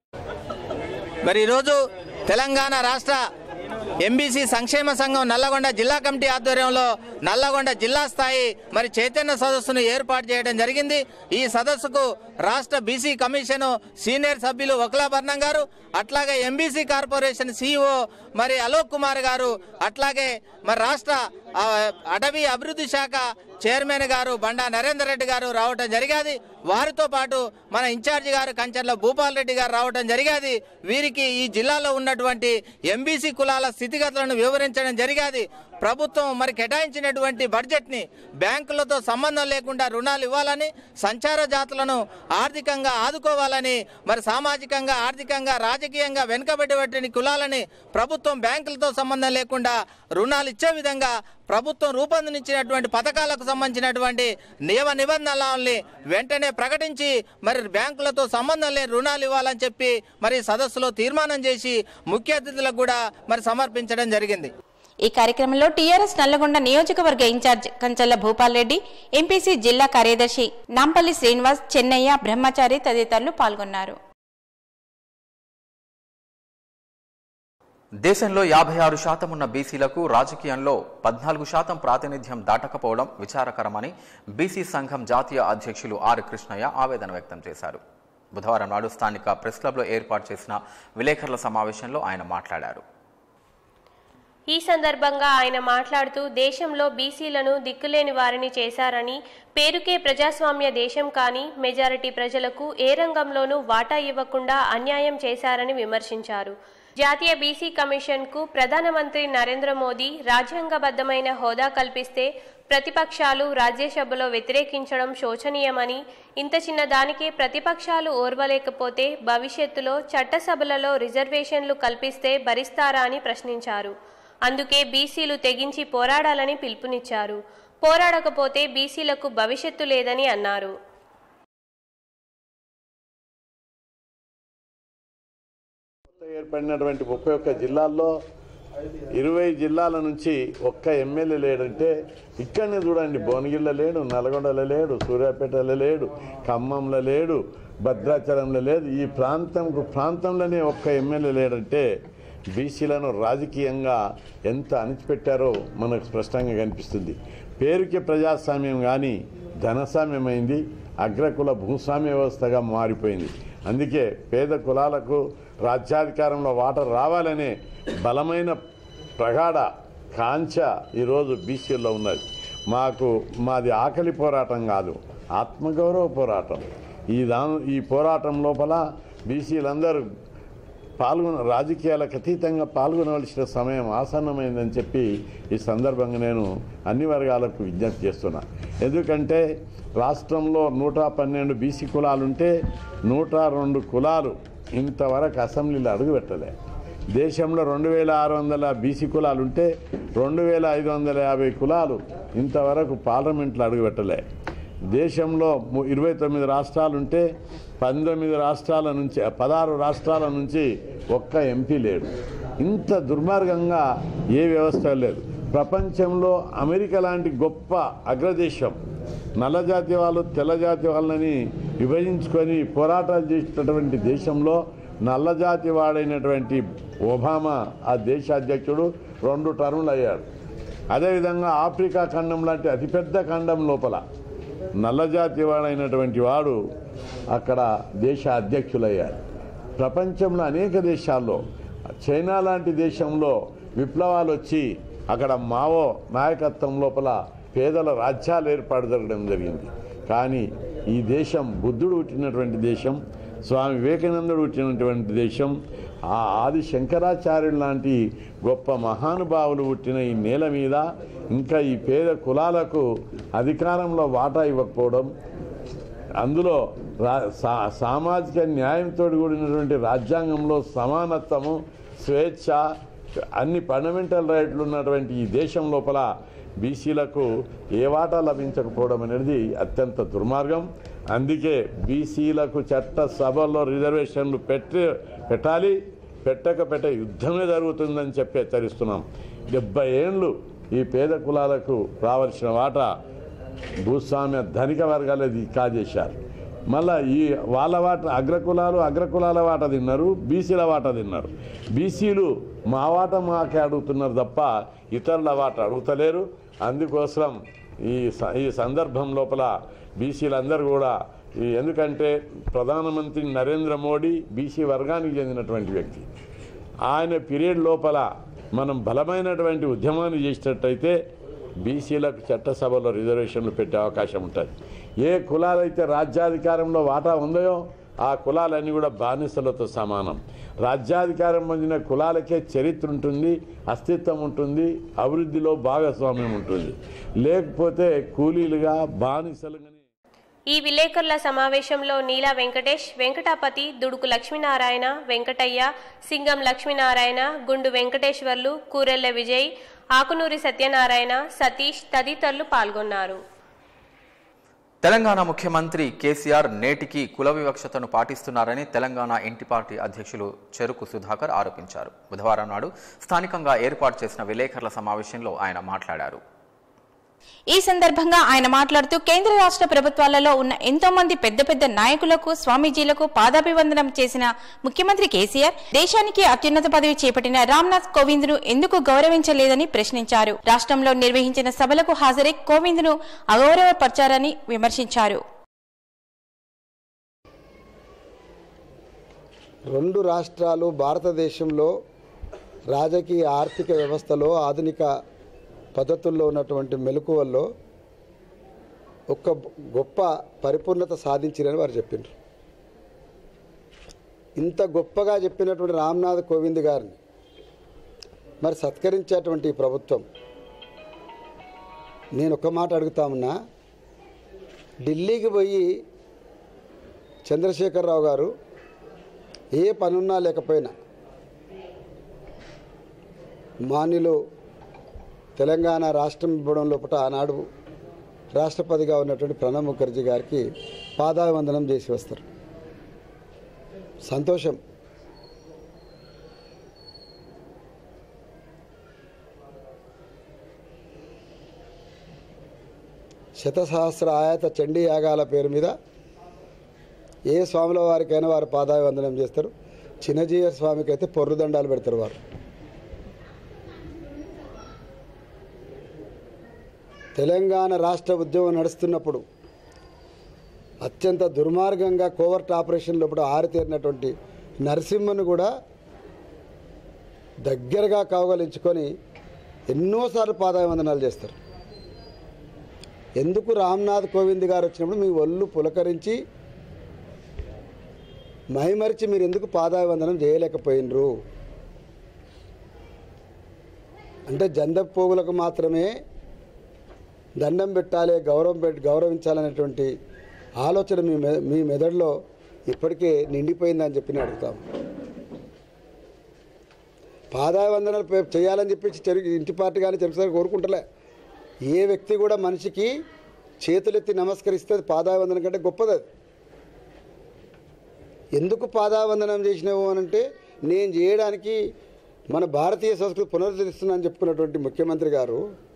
M: మరి ఈరోజు తెలంగాణ రాష్ట్ర ఎంబీసీ సంక్షేమ సంఘం నల్లగొండ జిల్లా కమిటీ ఆధ్వర్యంలో నల్లగొండ జిల్లా స్థాయి మరి చైతన్య సదస్సును ఏర్పాటు చేయడం జరిగింది ఈ సదస్సుకు రాష్ట్ర బీసీ కమిషన్ సీనియర్ సభ్యులు వకులాభరణం గారు అట్లాగే ఎంబీసీ కార్పొరేషన్ సీఈఓ మరి అలోక్ కుమార్ గారు అట్లాగే మరి రాష్ట్ర ఆ, అటవీ అభివృద్ధి శాఖ చైర్మన్ గారు బండా నరేందర్ రెడ్డి గారు రావటం జరిగేది వారితో పాటు మన ఇన్ఛార్జి గారు కంచర్ల భూపాల్ రెడ్డి గారు రావటం జరిగేది వీరికి ఈ జిల్లాలో ఉన్నటువంటి ఎంబీసీ కులాల స్థితిగతులను వివరించడం జరిగేది ప్రభుత్వం మరి కేటాయించినటువంటి బడ్జెట్ని బ్యాంకులతో సంబంధం లేకుండా రుణాలు ఇవ్వాలని సంచార జాతులను ఆర్థికంగా ఆదుకోవాలని మరి సామాజికంగా ఆర్థికంగా రాజకీయంగా వెనుకబడినటువంటి కులాలని ప్రభుత్వం బ్యాంకులతో సంబంధం లేకుండా రుణాలు ఇచ్చే విధంగా ప్రభుత్వం రూపొందించినటువంటి పథకాలకు సంబంధించినటువంటి నియమ నిబంధనలని వెంటనే ప్రకటించి మరి బ్యాంకులతో సంబంధం లేని రుణాలు ఇవ్వాలని చెప్పి మరి సదస్సులో తీర్మానం చేసి ముఖ్య అతిథులకు కూడా మరి సమర్పించడం జరిగింది
J: ఈ కార్యక్రమంలో టీఆర్ఎస్ నల్లగొండ నియోజకవర్గ ఇన్ఛార్జ్ కంచల్ల భూపాల్ రెడ్డి ఎంపీసీ జిల్లా కార్యదర్శి నాంపల్లి శ్రీనివాస్ చెన్నయ్య బ్రహ్మచారి తదితరులు పాల్గొన్నారు
A: దేశంలో యాభై ఆరు శాతం ఉన్న బీసీలకు రాజకీయంలో పద్నాలుగు శాతం ప్రాతినిధ్యం దాటకపోవడం విచారకరమని బీసీ సంఘం జాతీయ అధ్యక్షులు ఆర్ కృష్ణయ్య ఆవేదన వ్యక్తం చేశారు బుధవారం నాడు స్థానిక ప్రెస్ క్లబ్లో ఏర్పాటు చేసిన విలేకరుల సమావేశంలో ఆయన మాట్లాడారు
B: ఈ సందర్భంగా ఆయన మాట్లాడుతూ దేశంలో బీసీలను దిక్కులేని వారిని చేశారని పేరుకే ప్రజాస్వామ్య దేశం కానీ మెజారిటీ ప్రజలకు ఏ రంగంలోనూ వాటా ఇవ్వకుండా అన్యాయం చేశారని విమర్శించారు జాతీయ బీసీ కమిషన్కు ప్రధానమంత్రి నరేంద్ర మోదీ రాజ్యాంగబద్ధమైన హోదా కల్పిస్తే ప్రతిపక్షాలు రాజ్యసభలో వ్యతిరేకించడం శోచనీయమని ఇంత చిన్న దానికే ప్రతిపక్షాలు ఓర్వలేకపోతే భవిష్యత్తులో చట్టసభలలో రిజర్వేషన్లు కల్పిస్తే భరిస్తారా అని ప్రశ్నించారు అందుకే బీసీలు తెగించి పోరాడాలని పిలుపునిచ్చారు పోరాడకపోతే బీసీలకు భవిష్యత్తు లేదని అన్నారు
N: ఏర్పడినటువంటి ముప్పై ఒక్క జిల్లాల్లో ఇరవై జిల్లాల నుంచి ఒక్క ఎమ్మెల్యే లేడంటే ఇక్కడనే చూడండి భువనగిరిలో లేడు నల్గొండలో లేడు సూర్యాపేటలో లేడు ఖమ్మంలో లేడు భద్రాచలంలో లేదు ఈ ప్రాంతంకు ప్రాంతంలోనే ఒక్క ఎమ్మెల్యే లేడంటే బీసీలను రాజకీయంగా ఎంత అణిచిపెట్టారో మనకు స్పష్టంగా కనిపిస్తుంది పేరుకి ప్రజాస్వామ్యం కానీ ధనస్వామ్యమైంది అగ్రకుల భూస్వామ్య వ్యవస్థగా మారిపోయింది అందుకే పేద కులాలకు రాజ్యాధికారంలో వాటర్ రావాలనే బలమైన ప్రగాఢ కాంచ ఈరోజు బీసీల్లో ఉన్నది మాకు మాది ఆకలి పోరాటం కాదు ఆత్మగౌరవ పోరాటం ఈ దా ఈ పోరాటం లోపల బీసీలందరూ పాల్గొన రాజకీయాలకు అతీతంగా పాల్గొనవలసిన సమయం ఆసన్నమైందని చెప్పి ఈ సందర్భంగా నేను అన్ని వర్గాలకు విజ్ఞప్తి చేస్తున్నా ఎందుకంటే రాష్ట్రంలో నూట పన్నెండు బీసీ కులాలుంటే నూట రెండు కులాలు ఇంతవరకు అసెంబ్లీలో అడుగుపెట్టలే దేశంలో రెండు వేల ఆరు వందల బీసీ కులాలు ఉంటే రెండు వేల ఐదు వందల యాభై కులాలు ఇంతవరకు పార్లమెంట్లో అడుగుపెట్టలే దేశంలో ము- ఇరవై తొమ్మిది రాష్ట్రాలు ఉంటే పంతొమ్మిది రాష్ట్రాల నుంచి పదహారు రాష్ట్రాల నుంచి ఒక్క ఎంపీ లేడు ఇంత దుర్మార్గంగా ఏ వ్యవస్థ లేదు ప్రపంచంలో అమెరికా లాంటి గొప్ప అగ్రదేశం నల్లజాతి వాళ్ళు తెల్లజాతి వాళ్ళని విభజించుకొని పోరాటాలు చేసినటువంటి దేశంలో నల్లజాతి వాడైనటువంటి ఒబామా ఆ దేశ అధ్యక్షుడు రెండు టర్ములు అయ్యాడు అదేవిధంగా ఆఫ్రికా ఖండం లాంటి అతిపెద్ద ఖండం లోపల నల్లజాతి వాడైనటువంటి వాడు అక్కడ దేశ అధ్యక్షులయ్యారు ప్రపంచంలో అనేక దేశాల్లో చైనా లాంటి దేశంలో విప్లవాలు వచ్చి అక్కడ మావో నాయకత్వం లోపల పేదల రాజ్యాలు ఏర్పాటు జరగడం జరిగింది కానీ ఈ దేశం బుద్ధుడు పుట్టినటువంటి దేశం స్వామి వివేకానందుడు పుట్టినటువంటి దేశం ఆ ఆది శంకరాచార్యులు లాంటి గొప్ప మహానుభావులు పుట్టిన ఈ నేల మీద ఇంకా ఈ పేద కులాలకు అధికారంలో వాటా ఇవ్వకపోవడం అందులో రా సా సామాజిక న్యాయంతో కూడినటువంటి రాజ్యాంగంలో సమానత్వము స్వేచ్ఛ అన్ని ఫండమెంటల్ రైట్లు ఉన్నటువంటి ఈ దేశం లోపల బీసీలకు ఏ వాటా లభించకపోవడం అనేది అత్యంత దుర్మార్గం అందుకే బీసీలకు చట్ట సభల్లో రిజర్వేషన్లు పెట్టి పెట్టాలి పెట్టక పెట్ట యుద్ధమే జరుగుతుందని చెప్పి హెచ్చరిస్తున్నాం డెబ్బై ఏండ్లు ఈ పేద కులాలకు రావాల్సిన వాటా భూస్వామ్య ధనిక వర్గాలది కాజేశారు మళ్ళా ఈ వాళ్ళ వాట అగ్రకులాలు అగ్రకులాల వాట తిన్నారు బీసీల వాట తిన్నారు బీసీలు మా వాట మాకే అడుగుతున్నారు తప్ప ఇతరుల వాట అడుగుతలేరు అందుకోసం ఈ స- ఈ సందర్భం లోపల బీసీలందరూ కూడా ఈ ఎందుకంటే ప్రధానమంత్రి నరేంద్ర మోడీ బీసీ వర్గానికి చెందినటువంటి వ్యక్తి ఆయన పీరియడ్ లోపల మనం బలమైనటువంటి ఉద్యమాన్ని చేసినట్టయితే బీసీలకు చట్టసభలో రిజర్వేషన్లు పెట్టే అవకాశం ఉంటుంది ఏ కులాలైతే రాజ్యాధికారంలో వాటా ఉందో ఆ కులాలన్నీ కూడా బానిసలతో సమానం రాజ్యాధికారం పొందిన కులాలకే చరిత్ర ఉంటుంది అస్తిత్వం ఉంటుంది అభివృద్ధిలో భాగస్వామ్యం ఉంటుంది లేకపోతే కూలీలుగా బానిసలుగా
B: ఈ విలేకరుల సమావేశంలో నీలా వెంకటేష్ వెంకటాపతి దుడుకు లక్ష్మీనారాయణ వెంకటయ్య సింగం లక్ష్మీనారాయణ గుండు వెంకటేశ్వర్లు కూరెళ్ల విజయ్ ఆకునూరి సత్యనారాయణ సతీష్ తదితరులు పాల్గొన్నారు
A: తెలంగాణ ముఖ్యమంత్రి కేసీఆర్ నేటికి కుల వివక్షతను పాటిస్తున్నారని తెలంగాణ ఇంటి పార్టీ అధ్యక్షులు చెరుకు సుధాకర్ ఆరోపించారు బుధవారం నాడు స్థానికంగా ఏర్పాటు చేసిన విలేకరుల సమావేశంలో ఆయన మాట్లాడారు
J: ఈ సందర్భంగా ఆయన మాట్లాడుతూ కేంద్ర రాష్ట్ర ప్రభుత్వాలలో ఉన్న ఎంతో మంది పెద్ద పెద్ద నాయకులకు స్వామీజీలకు పాదాభివందనం చేసిన ముఖ్యమంత్రి కేసీఆర్ దేశానికి అత్యున్నత పదవి చేపట్టిన రామ్నాథ్ కోవింద్ ను ఎందుకు గౌరవించలేదని ప్రశ్నించారు రాష్ట్రంలో నిర్వహించిన సభలకు హాజరై కోవింద్ ను అగౌరవపరిచారని విమర్శించారు
O: రెండు రాష్ట్రాలు భారతదేశంలో రాజకీయ ఆర్థిక వ్యవస్థలో ఆధునిక పద్ధతుల్లో ఉన్నటువంటి మెలకువల్లో ఒక గొప్ప పరిపూర్ణత సాధించిరని వారు చెప్పిండ్రు ఇంత గొప్పగా చెప్పినటువంటి రామ్నాథ్ కోవింద్ గారిని మరి సత్కరించేటువంటి ఈ ప్రభుత్వం నేను ఒక మాట అడుగుతా ఉన్నా ఢిల్లీకి పోయి చంద్రశేఖరరావు గారు ఏ పనున్నా లేకపోయినా మాన్యులు తెలంగాణ రాష్ట్రం ఇవ్వడం లోపల ఆనాడు రాష్ట్రపతిగా ఉన్నటువంటి ప్రణబ్ ముఖర్జీ గారికి పాదాభివందనం చేసి వస్తారు సంతోషం శతసహస్ర ఆయత చండీ యాగాల పేరు మీద ఏ స్వాముల వారికైనా వారు పాదాభివందనం చేస్తారు చిన్నజీవ స్వామికి అయితే పొర్రుదండాలు పెడతారు వారు తెలంగాణ రాష్ట్ర ఉద్యమం నడుస్తున్నప్పుడు అత్యంత దుర్మార్గంగా కోవర్ట్ ఆపరేషన్ లోపల ఆరితేరినటువంటి నరసింహను కూడా దగ్గరగా కౌగలించుకొని ఎన్నోసార్లు పాదాభివందనాలు చేస్తారు ఎందుకు రామ్నాథ్ కోవింద్ గారు వచ్చినప్పుడు మీ ఒళ్ళు పులకరించి మైమరిచి మీరు ఎందుకు పాదాభివందనం చేయలేకపోయినరు అంటే జందప్ పోగులకు మాత్రమే దండం పెట్టాలి గౌరవం పెట్టి గౌరవించాలనేటువంటి ఆలోచన మీ మె మీ మెదడులో ఇప్పటికే నిండిపోయిందని చెప్పి నేను అడుగుతాం పాదాభివందనాలు పే- చేయాలని చెప్పి చెరు ఇంటి పార్టీ కానీ చెరుకు కోరుకుంటలే ఏ వ్యక్తి కూడా మనిషికి చేతులెత్తి నమస్కరిస్తే అది పాదాభివందనం కంటే గొప్పది అది ఎందుకు పాదావందనం చేసినావు అని అంటే నేను చేయడానికి మన భారతీయ సంస్కృతి పునరుద్ధరిస్తున్నా అని చెప్పుకున్నటువంటి ముఖ్యమంత్రి గారు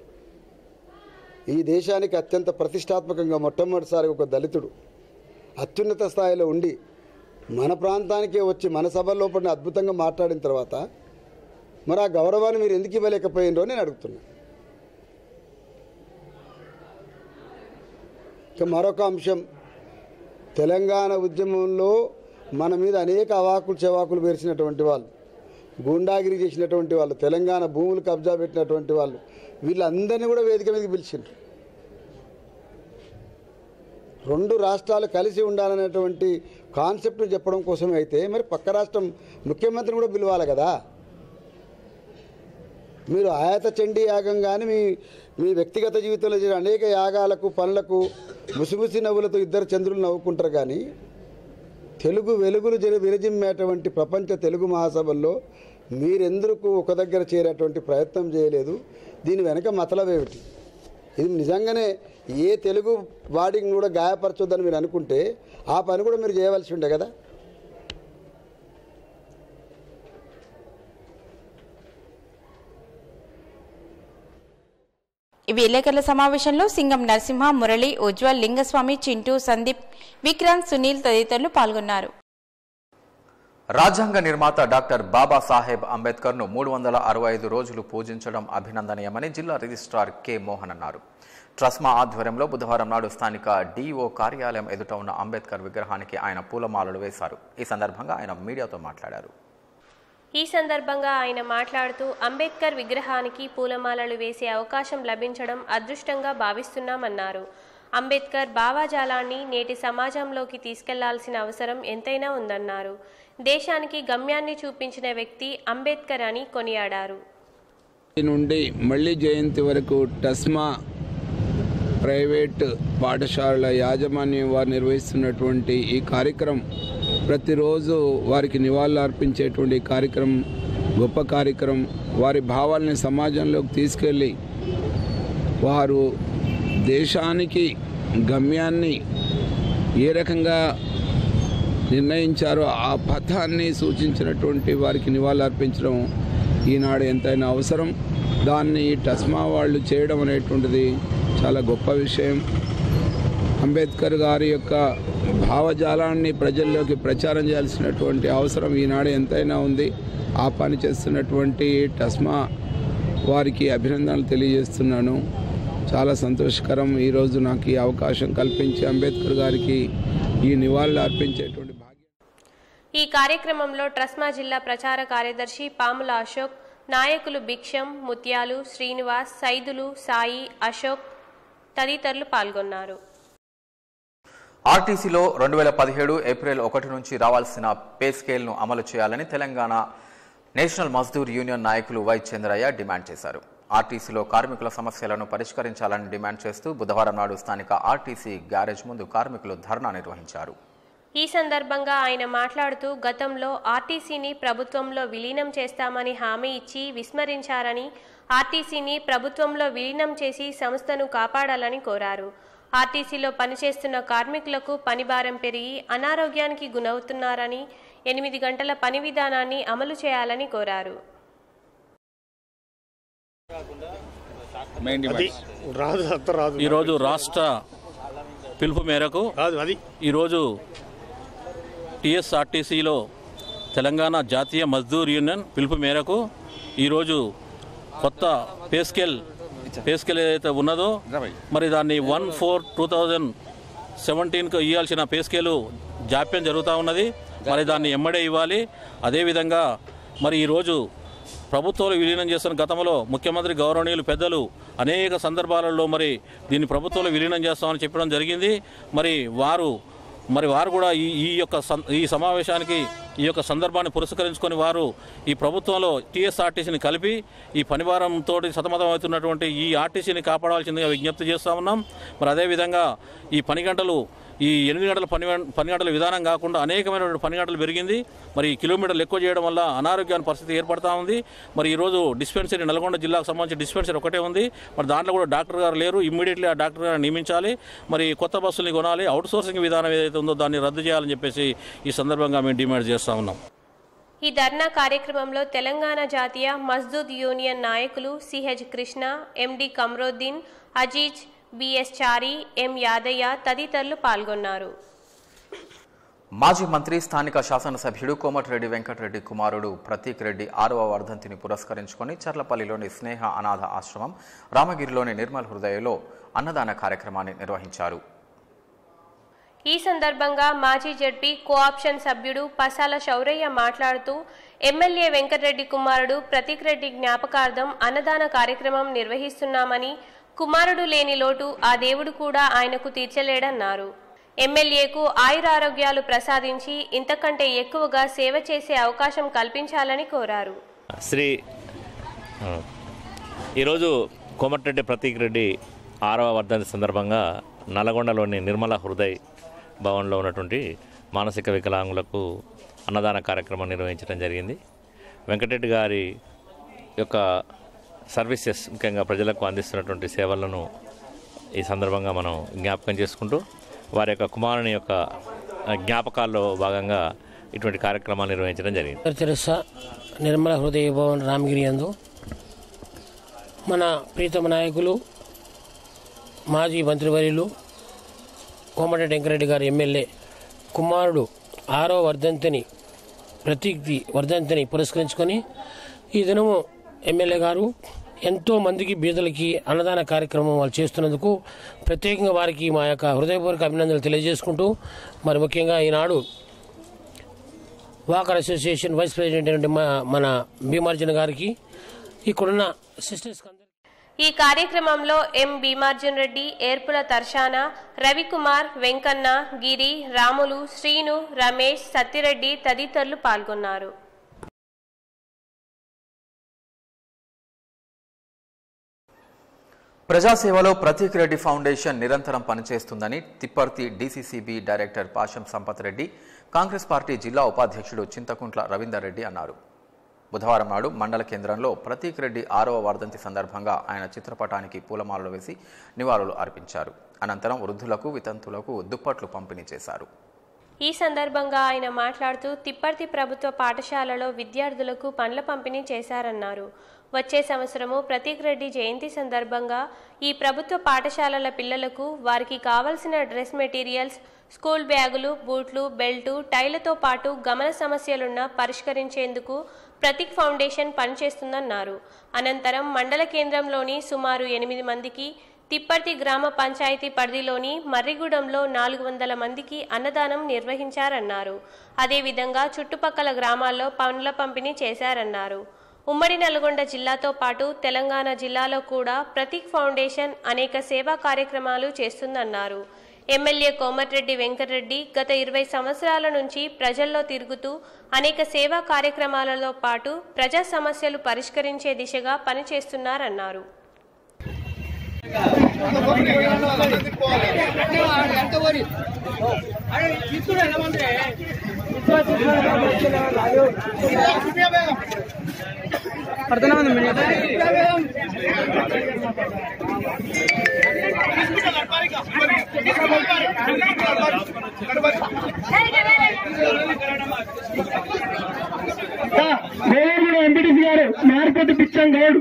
O: ఈ దేశానికి అత్యంత ప్రతిష్టాత్మకంగా మొట్టమొదటిసారి ఒక దళితుడు అత్యున్నత స్థాయిలో ఉండి మన ప్రాంతానికే వచ్చి మన సభ లోపల అద్భుతంగా మాట్లాడిన తర్వాత మరి ఆ గౌరవాన్ని మీరు ఎందుకు ఇవ్వలేకపోయినరో నేను అడుగుతున్నా ఇక మరొక అంశం తెలంగాణ ఉద్యమంలో మన మీద అనేక అవాకులు చెవాకులు పేర్చినటువంటి వాళ్ళు గూండాగిరి చేసినటువంటి వాళ్ళు తెలంగాణ భూములు కబ్జా పెట్టినటువంటి వాళ్ళు వీళ్ళందరినీ కూడా వేదిక మీదకి పిలిచిండ్రు రెండు రాష్ట్రాలు కలిసి ఉండాలనేటువంటి కాన్సెప్ట్ను చెప్పడం కోసమే అయితే మరి పక్క రాష్ట్రం ముఖ్యమంత్రిని కూడా పిలవాలి కదా మీరు ఆయత చండీ యాగం కానీ మీ మీ వ్యక్తిగత జీవితంలో జరిగిన అనేక యాగాలకు పనులకు ముసిముసి నవ్వులతో ఇద్దరు చంద్రులు నవ్వుకుంటారు కానీ తెలుగు వెలుగులు జరి విరజిమ్మేటువంటి ప్రపంచ తెలుగు మహాసభల్లో మీరెందుకు ఒక దగ్గర చేరేటువంటి ప్రయత్నం చేయలేదు దీని వెనక మతలవేమిటి ఇది నిజంగానే ఏ తెలుగు వాడిని కూడా గాయపరచొద్దని మీరు అనుకుంటే ఆ పని కూడా మీరు చేయవలసి ఉండే కదా
J: ఈ విలేకరుల సమావేశంలో సింగం నరసింహ మురళి ఉజ్వల్ లింగస్వామి చింటూ సందీప్ విక్రాంత్ సునీల్ తదితరులు పాల్గొన్నారు
A: రాజ్యాంగ నిర్మాత డాక్టర్ బాబాసాహెబ్ అంబేద్కర్ను మూడు వందల అరవై ఐదు రోజులు పూజించడం అభినందనీయమని జిల్లా రిజిస్ట్రార్ కె మోహన్ అన్నారు ట్రస్మా ఆధ్వర్యంలో బుధవారం నాడు స్థానిక డిఓ కార్యాలయం ఎదుట ఉన్న అంబేద్కర్ విగ్రహానికి ఆయన పూలమాలలు వేశారు ఈ సందర్భంగా ఆయన మీడియాతో మాట్లాడారు
B: ఈ సందర్భంగా ఆయన మాట్లాడుతూ అంబేద్కర్ విగ్రహానికి పూలమాలలు వేసే అవకాశం లభించడం అదృష్టంగా భావిస్తున్నామన్నారు అంబేద్కర్ భావాజాలాన్ని నేటి సమాజంలోకి తీసుకెళ్లాల్సిన అవసరం ఎంతైనా ఉందన్నారు దేశానికి గమ్యాన్ని చూపించిన వ్యక్తి అంబేద్కర్ అని కొనియాడారు
P: నుండి మళ్ళీ జయంతి వరకు టస్మా ప్రైవేట్ పాఠశాలల యాజమాన్యం వారు నిర్వహిస్తున్నటువంటి ఈ కార్యక్రమం ప్రతిరోజు వారికి నివాళులు అర్పించేటువంటి కార్యక్రమం గొప్ప కార్యక్రమం వారి భావాల్ని సమాజంలోకి తీసుకెళ్ళి వారు దేశానికి గమ్యాన్ని ఏ రకంగా నిర్ణయించారో ఆ పథాన్ని సూచించినటువంటి వారికి నివాళులు అర్పించడం ఈనాడు ఎంతైనా అవసరం దాన్ని టస్మా వాళ్ళు చేయడం అనేటువంటిది చాలా గొప్ప విషయం అంబేద్కర్ గారి యొక్క భావజాలాన్ని ప్రజల్లోకి ప్రచారం చేయాల్సినటువంటి అవసరం ఈనాడు ఎంతైనా ఉంది ఆ పని చేస్తున్నటువంటి టస్మా వారికి అభినందనలు తెలియజేస్తున్నాను చాలా సంతోషకరం ఈరోజు నాకు ఈ అవకాశం కల్పించి అంబేద్కర్ గారికి ఈ నివాళులు అర్పించేటువంటి
B: ఈ కార్యక్రమంలో ట్రస్మా జిల్లా ప్రచార కార్యదర్శి పాముల అశోక్ నాయకులు భిక్షం ముత్యాలు శ్రీనివాస్ సైదులు సాయి అశోక్ తదితరులు పాల్గొన్నారు
A: ఆర్టీసీలో రెండు వేల పదిహేడు ఏప్రిల్ ఒకటి నుంచి రావాల్సిన పే స్కేల్ను అమలు చేయాలని తెలంగాణ నేషనల్ మజ్దూర్ యూనియన్ నాయకులు వై చంద్రయ్య డిమాండ్ చేశారు ఆర్టీసీలో కార్మికుల సమస్యలను పరిష్కరించాలని డిమాండ్ చేస్తూ బుధవారం నాడు స్థానిక ఆర్టీసీ గ్యారేజ్ ముందు కార్మికులు ధర్నా నిర్వహించారు
B: ఈ సందర్భంగా ఆయన మాట్లాడుతూ గతంలో ఆర్టీసీని ప్రభుత్వంలో విలీనం చేస్తామని హామీ ఇచ్చి విస్మరించారని ఆర్టీసీని ప్రభుత్వంలో విలీనం చేసి సంస్థను కాపాడాలని కోరారు ఆర్టీసీలో పనిచేస్తున్న కార్మికులకు పనిభారం పెరిగి అనారోగ్యానికి గురవుతున్నారని ఎనిమిది గంటల పని విధానాన్ని అమలు చేయాలని కోరారు
Q: రాదు అంత రాదు
R: ఈరోజు రాష్ట్ర పిలుపు మేరకు ఈరోజు టీఎస్ఆర్టీసీలో తెలంగాణ జాతీయ మజ్దూర్ యూనియన్ పిలుపు మేరకు ఈరోజు కొత్త పే స్కేల్ పే స్కేల్ ఏదైతే ఉన్నదో మరి దాన్ని వన్ ఫోర్ టూ థౌజండ్ సెవెంటీన్కు ఇవ్వాల్సిన పే స్కేలు జాప్యం జరుగుతూ ఉన్నది మరి దాన్ని ఎమ్మడే ఇవ్వాలి అదేవిధంగా మరి ఈరోజు ప్రభుత్వంలో విలీనం చేస్తున్న గతంలో ముఖ్యమంత్రి గౌరవనీయులు పెద్దలు అనేక సందర్భాలలో మరి దీన్ని ప్రభుత్వంలో విలీనం చేస్తామని చెప్పడం జరిగింది మరి వారు మరి వారు కూడా ఈ ఈ యొక్క సం- ఈ సమావేశానికి ఈ యొక్క సందర్భాన్ని పురస్కరించుకొని వారు ఈ ప్రభుత్వంలో టీఎస్ఆర్టీసీని కలిపి ఈ పనిభారంతో సతమతం అవుతున్నటువంటి ఈ ఆర్టీసీని కాపాడాల్సిందిగా విజ్ఞప్తి చేస్తా ఉన్నాం మరి అదేవిధంగా ఈ పని గంటలు ఈ ఎనిమిది గంటల పని పని గంటల విధానం కాకుండా అనేకమైనటువంటి పని గంటలు పెరిగింది మరి ఈ కిలోమీటర్లు ఎక్కువ చేయడం వల్ల అనారోగ్యాన్ని పరిస్థితి ఏర్పడతా ఉంది మరి ఈరోజు డిస్పెన్సరీ నల్గొండ జిల్లాకు సంబంధించి డిస్పెన్సరీ ఒకటే ఉంది మరి దాంట్లో కూడా డాక్టర్ గారు లేరు ఇమ్మీడియట్లీ ఆ డాక్టర్ గారు నియమించాలి మరి కొత్త బస్సుల్ని కొనాలి అవుట్ సోర్సింగ్ విధానం ఏదైతే ఉందో దాన్ని రద్దు చేయాలని చెప్పేసి ఈ సందర్భంగా మేము డిమాండ్ చేస్తా ఉన్నాం
B: ఈ ధర్నా కార్యక్రమంలో తెలంగాణ జాతీయ మజ్దూద్ యూనియన్ నాయకులు CH Krishna MD Kamaruddin Aziz BS Chari M Yadaiah తదితరులు పాల్గొన్నారు
A: మాజీ మంత్రి స్థానిక శాసనసభ్యుడు కోమటిరెడ్డి వెంకటరెడ్డి కుమారుడు ప్రతీక్ రెడ్డి ఆరవ వర్ధంతిని పురస్కరించుకొని చర్లపల్లిలోని స్నేహ అనాథ ఆశ్రమం రామగిరిలోని నిర్మల్ హృదయలో అన్నదాన కార్యక్రమాన్ని నిర్వహించారు
B: ఈ సందర్భంగా మాజీ జడ్పీ కోఆప్షన్ సభ్యుడు పసాల శౌరయ్య మాట్లాడుతూ ఎమ్మెల్యే వెంకటరెడ్డి కుమారుడు ప్రతీక్ రెడ్డి జ్ఞాపకార్థం అన్నదాన కార్యక్రమం నిర్వహిస్తున్నామని కుమారుడు లేని లోటు ఆ దేవుడు కూడా ఆయనకు తీర్చలేడన్నారు ఎమ్మెల్యేకు ఆయురారోగ్యాలు ప్రసాదించి ఇంతకంటే ఎక్కువగా సేవ చేసే అవకాశం కల్పించాలని కోరారు
S: శ్రీ ఆ, ఈరోజు కోమటిరెడ్డి ప్రతీక్ రెడ్డి ఆరవ వర్ధంతి సందర్భంగా నల్గొండలోని నిర్మల హృదయ్ భవన్లో ఉన్నటువంటి మానసిక వికలాంగులకు అన్నదాన కార్యక్రమం నిర్వహించడం జరిగింది వెంకటరెడ్డి గారి యొక్క సర్వీసెస్ ముఖ్యంగా ప్రజలకు అందిస్తున్నటువంటి సేవలను ఈ సందర్భంగా మనం జ్ఞాపకం చేసుకుంటూ వారి యొక్క కుమారుని యొక్క ఆ, జ్ఞాపకాల్లో భాగంగా ఇటువంటి కార్యక్రమాలు నిర్వహించడం జరిగింది
T: మదర్ తెరెస్సా నిర్మల హృదయ భవన్ రామగిరి యందు మన ప్రీతమ నాయకులు మాజీ మంత్రివర్యులు కోమటిరెడ్డి వెంకరెడ్డి గారి ఎమ్మెల్యే కుమారుడు ఆరో వర్ధంతిని ప్రతీక్తి వర్ధంతిని పురస్కరించుకొని ఈ దినము ఎమ్మెల్యే గారు ఎంతో మందికి బీదలకి అన్నదాన కార్యక్రమం వాళ్ళు చేస్తున్నందుకు ప్రత్యేకంగా వారికి మా యొక్క హృదయపూర్వక అభినందనలు తెలియజేసుకుంటూ మరి ముఖ్యంగా Eenadu walker association vice president అయినటువంటి మా- మన భీమార్జున గారికి ఇక్కడున్న సిస్టర్స్
B: ఈ కార్యక్రమంలో ఎం భీమార్జున్ రెడ్డి ఏర్పుల తర్షాన రవికుమార్ వెంకన్న గిరి రాములు శ్రీను రమేష్ సత్తిరెడ్డి తదితరులు పాల్గొన్నారు
A: ప్రజాసేవలో ప్రతీక్ రెడ్డి ఫౌండేషన్ నిరంతరం పనిచేస్తుందని Thipparthy DCCB director Pasham Sampath Reddy Congress party జిల్లా ఉపాధ్యక్షుడు చింతకుంట్ల రవీందర్ రెడ్డి అన్నారు బుధవారం నాడు మండల కేంద్రంలో ప్రతీక్ రెడ్డి ఆరవ వర్ధంతి సందర్భంగా ఆయన చిత్రపటానికి పూలమాలలు వేసి నివాళులు అర్పించారు అనంతరం వృద్ధులకు వితంతులకు దుప్పట్లు పంపిణీ చేశారు
B: ఈ సందర్భంగా ఆయన మాట్లాడుతూ తిప్పర్తి ప్రభుత్వ పాఠశాలలో విద్యార్థులకు పండ్ల పంపిణీ చేశారన్నారు వచ్చే సంవత్సరము ప్రతీక్ రెడ్డి జయంతి సందర్భంగా ఈ ప్రభుత్వ పాఠశాలల పిల్లలకు వారికి కావలసిన డ్రెస్ మెటీరియల్స్ స్కూల్ బ్యాగులు బూట్లు బెల్టు టైలతో పాటు గమన సమస్యలున్న పరిష్కరించేందుకు ప్రతీక్ ఫౌండేషన్ పనిచేస్తుందన్నారు అనంతరం మండల కేంద్రంలోని సుమారు ఎనిమిది మందికి తిప్పర్తి గ్రామ పంచాయతీ పరిధిలోని మర్రిగూడెంలో నాలుగు వందల మందికి అన్నదానం నిర్వహించారన్నారు అదేవిధంగా చుట్టుపక్కల గ్రామాల్లో పండ్ల పంపిణీ చేశారన్నారు ఉమ్మడి నల్గొండ జిల్లాతో పాటు తెలంగాణ జిల్లాలో కూడా ప్రతీక్ ఫౌండేషన్ అనేక సేవా కార్యక్రమాలు చేస్తుందన్నారు ఎమ్మెల్యే కోమటిరెడ్డి వెంకటరెడ్డి గత ఇరవై సంవత్సరాల నుంచి ప్రజల్లో తిరుగుతూ అనేక సేవా కార్యక్రమాలలో పాటు ప్రజా సమస్యలు పరిష్కరించే దిశగా పనిచేస్తున్నారన్నారు
U: ఎంపీటీసీ గారు మార్కెట్ పిచ్చం గౌడ్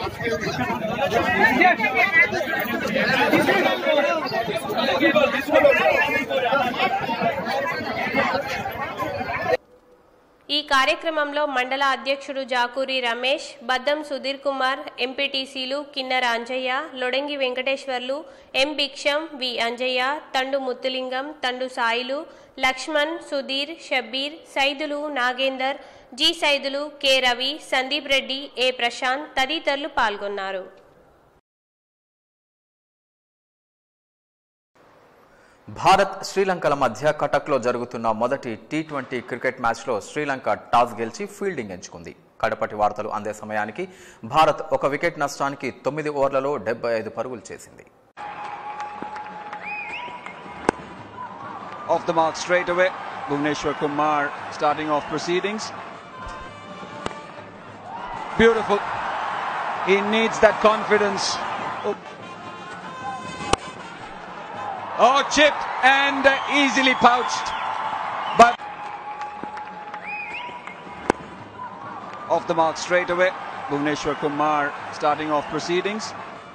B: ఈ కార్యక్రమంలో మండల అధ్యక్షుడు జాకూరి రమేష్ బద్దం సుధీర్ కుమార్ ఎంపీటీసీలు Kinnera Anjaiah Lodangi Venkateswarlu M Bhiksham V Anjaiah Thandu Muthulingam Thandu Sailu Laxman Sudheer Shabbir Saidulu Nagender G Saidulu K Ravi Sandeep Reddy A Prashanth తదితరులు పాల్గొన్నారు
A: భారత్ శ్రీలంకల మధ్య కటక్లో జరుగుతున్న మొదటి టీ ట్వంటీ క్రికెట్ మ్యాచ్లో శ్రీలంక టాస్ గెలిచి ఫీల్డింగ్ ఎంచుకుంది కడపటి వార్తలు అందే సమయానికి భారత్ ఒక వికెట్ నష్టానికి తొమ్మిది ఓవర్లలో డెబ్బై ఐదు పరుగులు చేసింది
C: off the mark straight away. Bhuvneshwar Kumar starting off proceedings. Beautiful. He needs that confidence. Oh, oh chipped and uh, easily pouched. But off the mark straight away. Bhuvneshwar Kumar starting off proceedings.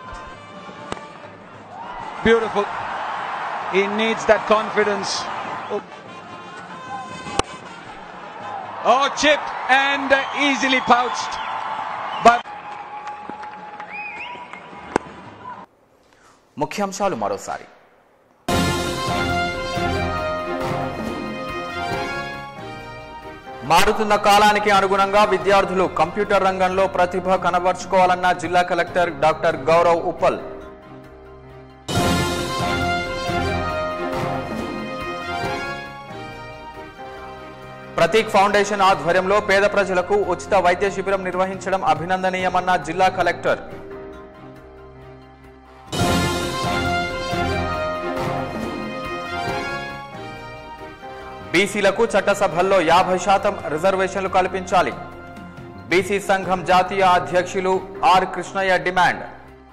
C: Beautiful. He needs that confidence. Oh, oh chipped and uh, easily pouched. But
A: ముఖ్యాంశాలు మరోసారి మారుతున్న కాలానికి అనుగుణంగా విద్యార్థులు computer రంగంలో ప్రతిభ కనబరుచుకోవాలన్న జిల్లా collector doctor Gaurav Uppal Prateek foundation ఆధ్వర్యంలో పేద ప్రజలకు ఉచిత వైద్య శిబిరం నిర్వహించడం అభినందనీయమన్న జిల్లా కలెక్టర్ బీసీలకు చట్టసభల్లో యాభై శాతం రిజర్వేషన్లు కల్పించాలి బీసీ సంఘం జాతీయ అధ్యక్షులు ఆర్ కృష్ణయ్య డిమాండ్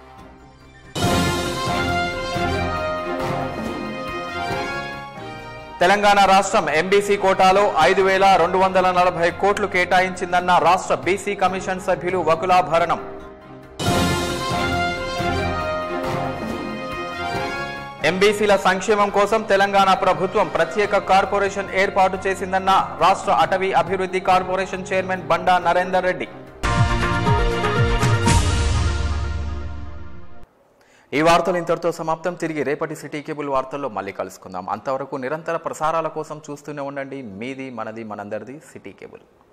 A: తెలంగాణ రాష్ట్రం ఎంబీసీ కోటాలో ఐదు వేల రెండు వందల నలభై కోట్లు కేటాయించిందన్న రాష్ట్ర బీసీ కమిషన్ సభ్యులు వకులాభరణం ఎంబీసీల సంక్షేమం కోసం తెలంగాణ ప్రభుత్వం ప్రత్యేక కార్పొరేషన్ ఏర్పాటు చేసిందన్న రాష్ట్ర అటవీ అభివృద్ధి కార్పొరేషన్ చైర్మన్ బండా నరేందర్ రెడ్డి ఈ వార్తలు ఇంతటితో సమాప్తం తిరిగి రేపటి సిటీ కేబుల్ వార్తల్లో మళ్ళీ కలుసుకుందాం అంతవరకు నిరంతర ప్రసారాల కోసం చూస్తూనే ఉండండి మీది మనది మనందరిది సిటీ కేబుల్